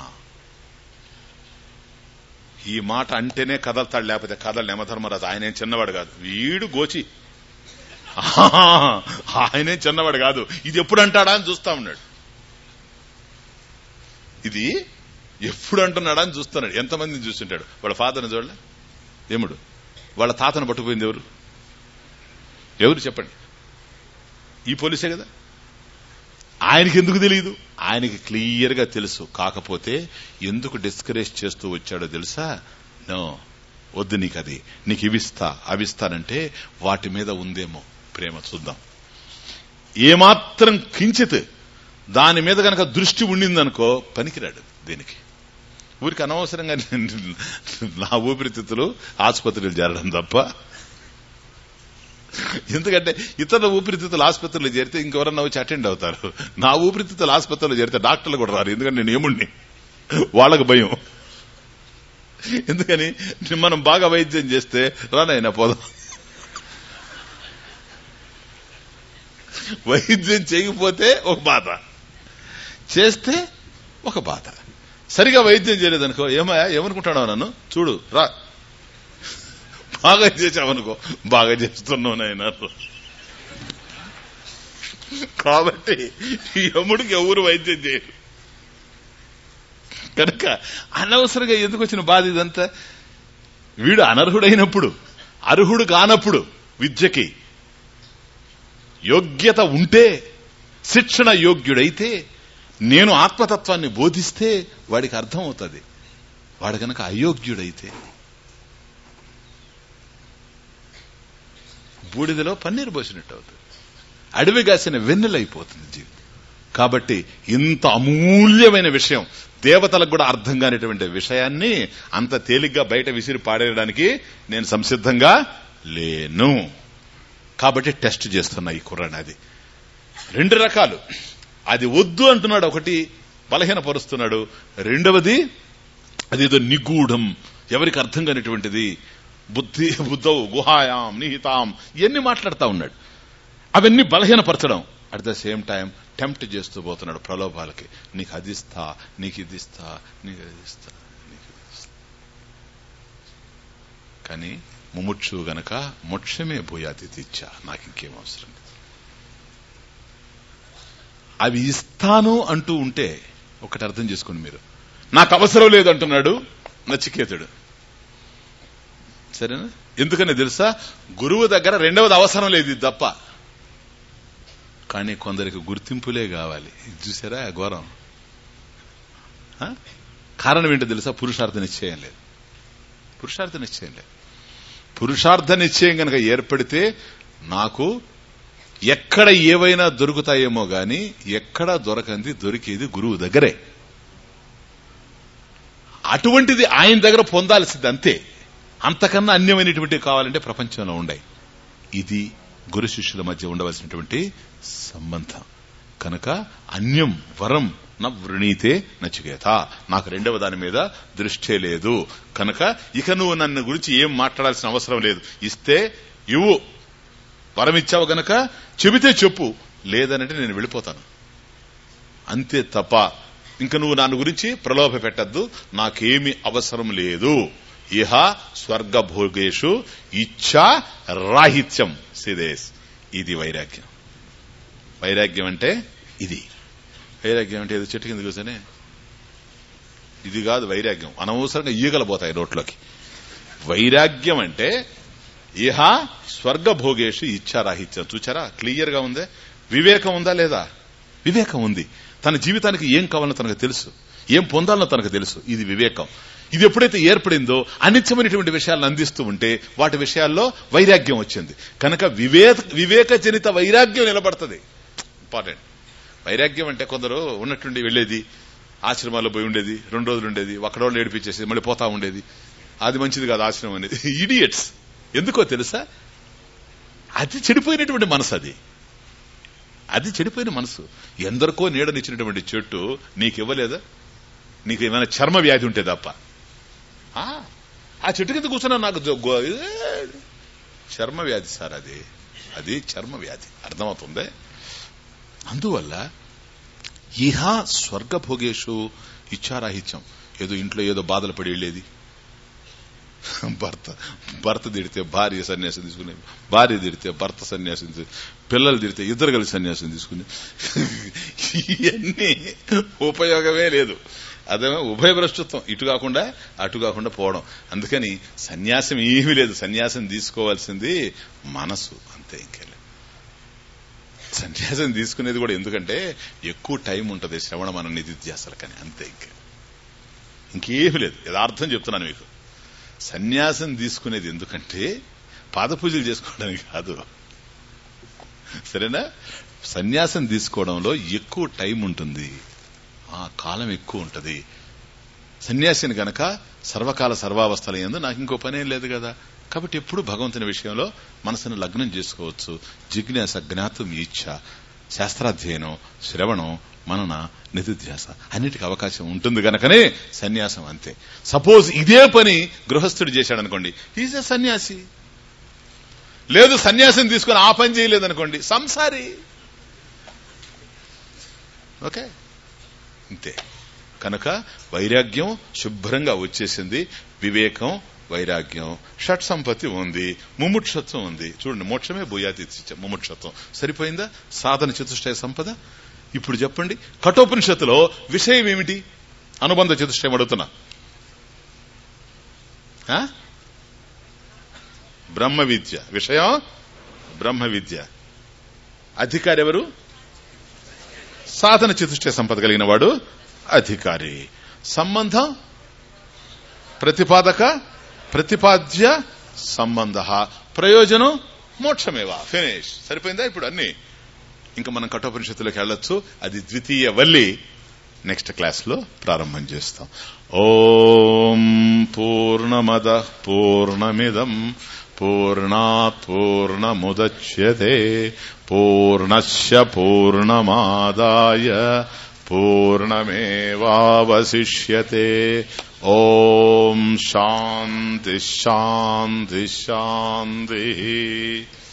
ఈ మాట అంటేనే కదలతాడు లేకపోతే కదలు యమధర్మరాజు ఆయనేం చిన్నవాడు కాదు వీడు గోచి ఆయనే చిన్నవాడు కాదు ఇది ఎప్పుడు అంటాడా అని చూస్తా ఉన్నాడు ఇది ఎప్పుడు అంటున్నాడా అని చూస్తున్నాడు ఎంతమందిని చూస్తుంటాడు వాళ్ళ ఫాదర్ని చూడలే ఏముడు వాళ్ళ తాతను పట్టుకుపోయింది ఎవరు ఎవరు చెప్పండి ఈ పోలీసే కదా ఆయనకి ఎందుకు తెలియదు ఆయనకి క్లియర్ గా తెలుసు కాకపోతే ఎందుకు డిస్కరేజ్ చేస్తూ వచ్చాడో తెలుసా నో వద్దు నీకు అది నీకు ఇవిస్తా అవిస్తానంటే వాటి మీద ఉందేమో ప్రేమ చూద్దాం ఏమాత్రం కించిత్ దాని మీద గనక దృష్టి ఉండిందనుకో పనికిరాడు దీనికి ఊరికి అనవసరంగా నా ఊపిరితిత్తులు ఆసుపత్రులు చేరడం తప్ప ఎందుకంటే ఇతరుల ఊపిరితిత్తులు ఆసుపత్రిలో చేరితే ఇంకెవరన్నా వచ్చి అటెండ్ అవుతారు నా ఊపిరితిత్తులు ఆసుపత్రిలో చేరితే డాక్టర్లు కూడా రారు ఎందుకంటే నేను ఏముండి వాళ్ళకు భయం ఎందుకని మనం బాగా వైద్యం చేస్తే రానైనా పోదాం వైద్యం చేయకపోతే ఒక బాధ చేస్తే ఒక బాధ సరిగా వైద్యం చేయలేదనుకో ఏమయ్యా ఏమనుకుంటాడో నన్ను చూడు రా బాగా చేసావనుకో బాగా చేస్తున్నావు నాయన కాబట్టి యముడికి ఎవరు వైద్యం చేయరు కనుక అనవసరంగా ఎందుకు వచ్చిన బాధ ఇదంతా వీడు అనర్హుడైనప్పుడు అర్హుడు కానప్పుడు విద్యకి యోగ్యత ఉంటే శిక్షణ యోగ్యుడైతే నేను ఆత్మతత్వాన్ని బోధిస్తే వాడికి అర్థం అవుతుంది వాడు గనక అయోగ్యుడైతే బూడిదలో పన్నీరు పోసినట్టు అవుతుంది అడవి కాసిన వెన్నెలైపోతుంది జీవితం కాబట్టి ఇంత అమూల్యమైన విషయం దేవతలకు కూడా అర్థం కానిటువంటి విషయాన్ని అంత తేలిగ్గా బయట విసిరి పాడేయడానికి నేను సంసిద్ధంగా లేను కాబట్టి టెస్ట్ చేస్తున్నా ఈ కుర్రాన్ని అది రెండు రకాలు అది వద్దు అంటున్నాడు ఒకటి బలహీనపరుస్తున్నాడు రెండవది అదేదో నిగూఢం ఎవరికి అర్థం కానిటువంటిది బుద్ధి బుద్ధౌ గుహాయాం నిహితాం ఇవన్నీ మాట్లాడుతూ ఉన్నాడు అవన్నీ బలహీనపరచడం at the same time tempt చేస్తూ పోతున్నాడు ప్రలోభాలకి నీకు అది ఇస్తా నీకు ఇది ఇస్తా నీకు అది ఇస్తా నీకు ఇది ఇస్తా కానీ ముముక్షు గనక మోక్షమే భూయాతి తెచ్చా నాకు ఇంకేం అవసరం లేదు అవి ఇస్తాను అంటూ ఉంటే ఒకటి అర్థం చేసుకోండి మీరు నాకు అవసరం లేదు అంటున్నాడు నచికేతుడు సరేనా ఎందుకని తెలుసా గురువు దగ్గర రెండవది అవసరం లేదు ఇది తప్ప కానీ కొందరికి గుర్తింపులే కావాలి ఇది చూసారా ఆ ఘోరం ఆ? కారణం ఏంటో తెలుసా పురుషార్థ నిశ్చయం లేదు పురుషార్థ నిశ్చయం లేదు పురుషార్థ నిశ్చయం కనుక ఏర్పడితే నాకు ఎక్కడ ఏవైనా దొరుకుతాయేమో గాని ఎక్కడ దొరకంది దొరికేది గురువు దగ్గరే అటువంటిది ఆయన దగ్గర పొందాల్సింది అంతే అంతకన్నా అన్యమైనటువంటివి కావాలంటే ప్రపంచంలో ఉండాయి ఇది గురు శిష్యుల మధ్య ఉండవలసినటువంటి సంబంధం కనుక అన్యం వరం నా వృణీతే నచికేత నాకు రెండవ దాని మీద దృష్టే లేదు కనుక ఇక నువ్వు నన్ను గురించి ఏం మాట్లాడాల్సిన అవసరం లేదు ఇస్తే ఇవ్వు వరం ఇచ్చావు గనక చెబితే చెప్పు లేదనంటే నేను వెళ్ళిపోతాను అంతే తప్ప ఇంక నువ్వు నన్ను గురించి ప్రలోభ పెట్టద్దు నాకేమి అవసరం లేదు ఇహ స్వర్గభోగేషు ఇచ్చా రాహిత్యం సిదేశ్ ఇది వైరాగ్యం వైరాగ్యం అంటే ఇది వైరాగ్యం అంటే ఏదో చెట్టు కింద కూర్చొని ఇది కాదు వైరాగ్యం అనవసరంగా ఈగలు పోతాయి నోట్లోకి వైరాగ్యం అంటే ఇహ స్వర్గభోగేషు ఇచ్చారాహిత్యం చూచారా క్లియర్ గా ఉందే వివేకం ఉందా లేదా వివేకం ఉంది తన జీవితానికి ఏం కావాలో తనకు తెలుసు ఏం పొందాలో తనకు తెలుసు ఇది వివేకం ఇది ఎప్పుడైతే ఏర్పడిందో అనిత్యమైనటువంటి విషయాలను అందిస్తూ ఉంటే వాటి విషయాల్లో వైరాగ్యం వచ్చింది కనుక వివేక వివేకజనిత వైరాగ్యం నిలబడుతుంది ఇంపార్టెంట్ వైరాగ్యం అంటే కొందరు ఉన్నట్టుండి వెళ్ళేది ఆశ్రమాల్లో పోయి ఉండేది రెండు రోజులు ఉండేది ఒక్కడోళ్ళు ఏడిపించేసి మళ్ళీ పోతా ఉండేది అది మంచిది కాదు ఆశ్రమం అనేది ఇడియట్స్ ఎందుకో తెలుసా అది చెడిపోయినటువంటి మనసు అది అది చెడిపోయిన మనసు ఎందరికో నీడనిచ్చినటువంటి చెట్టు నీకు ఇవ్వలేదా నీకు ఏమైనా చర్మ వ్యాధి ఉంటే తప్ప ఆ ఆ చెట్టు కింద కూర్చున్నా నాకు జో- గో- ఏ, చర్మ వ్యాధి సార్ అది అది చర్మ వ్యాధి అర్థమవుతుంది అందువల్ల ఇహ స్వర్గభోగేషు ఇచ్చారాహిత్యం ఏదో ఇంట్లో ఏదో బాధలు పడి వెళ్ళేది భర్త భర్త తిడితే భార్య సన్యాసం తీసుకునే భార్య తిడితే భర్త సన్యాసం తీసుకుని పిల్లలు తిడితే ఇద్దరు కలిసి సన్యాసం తీసుకుని ఇవన్నీ ఉపయోగమే లేదు అదేమో ఉభయభ్రష్టత్వం ఇటు కాకుండా అటు కాకుండా పోవడం అందుకని సన్యాసం ఏమీ లేదు సన్యాసం తీసుకోవాల్సింది మనసు అంతే ఇంకెళ్ళి సన్యాసం తీసుకునేది కూడా ఎందుకంటే ఎక్కువ టైం ఉంటుంది శ్రవణ మన నిధిధ్యాసలకని అంతే ఇంకే ఇంకేమీ లేదు యథార్థం చెప్తున్నాను మీకు సన్యాసం తీసుకునేది ఎందుకంటే పాదపూజలు చేసుకోవడానికి కాదు సరేనా సన్యాసం తీసుకోవడంలో ఎక్కువ టైం ఉంటుంది ఆ కాలం ఎక్కువ ఉంటుంది సన్యాసిని గనక సర్వకాల సర్వావస్థల ఎందు నాకు ఇంకో పనేం లేదు కదా కాబట్టి ఎప్పుడు భగవంతుని విషయంలో మనసును లగ్నం చేసుకోవచ్చు జిజ్ఞాస జ్ఞాతం ఇచ్ఛ శాస్త్రాధ్యయనం శ్రవణం మనన నిధిధ్యాస అన్నిటికీ అవకాశం ఉంటుంది గనకనే సన్యాసం అంతే సపోజ్ ఇదే పని గృహస్థుడు చేశాడు అనుకోండి ఈజ్ ఎ సన్యాసి లేదు సన్యాసం తీసుకుని ఆ పని చేయలేదనుకోండి సంసారి ఓకే అంతే కనుక వైరాగ్యం శుభ్రంగా వచ్చేసింది వివేకం వైరాగ్యం షట్ సంపత్తి ఉంది ముముక్షత్వం ఉంది చూడండి మోక్షమే భూయాతి ముముక్షత్వం సరిపోయిందా సాధన చతుష్టయ సంపద ఇప్పుడు చెప్పండి కఠోపనిషత్తులో విషయం ఏమిటి అనుబంధ చతుష్టయం అడుగుతున్నా ఆ? బ్రహ్మ విద్య విషయం బ్రహ్మ విద్య అధికారి ఎవరు సాధన చతుష్టయ సంపద కలిగిన వాడు అధికారి సంబంధం ప్రతిపాదక ప్రతిపాద్య సంబంధ ప్రయోజనం మోక్షమేవా ఫినిష్ సరిపోయిందా ఇప్పుడు అన్ని ఇంకా మనం కఠోపనిషత్తులోకి వెళ్ళొచ్చు అది ద్వితీయ వల్లి నెక్స్ట్ క్లాస్ లో ప్రారంభం చేస్తాం ఓం పూర్ణమద పూర్ణమిదం పూర్ణాత్ పూర్ణముద్యతే పూర్ణశ పూర్ణమాదాయ పూర్ణమేవావశిష్యతే ఓం శాంతి శాంతి శాంతి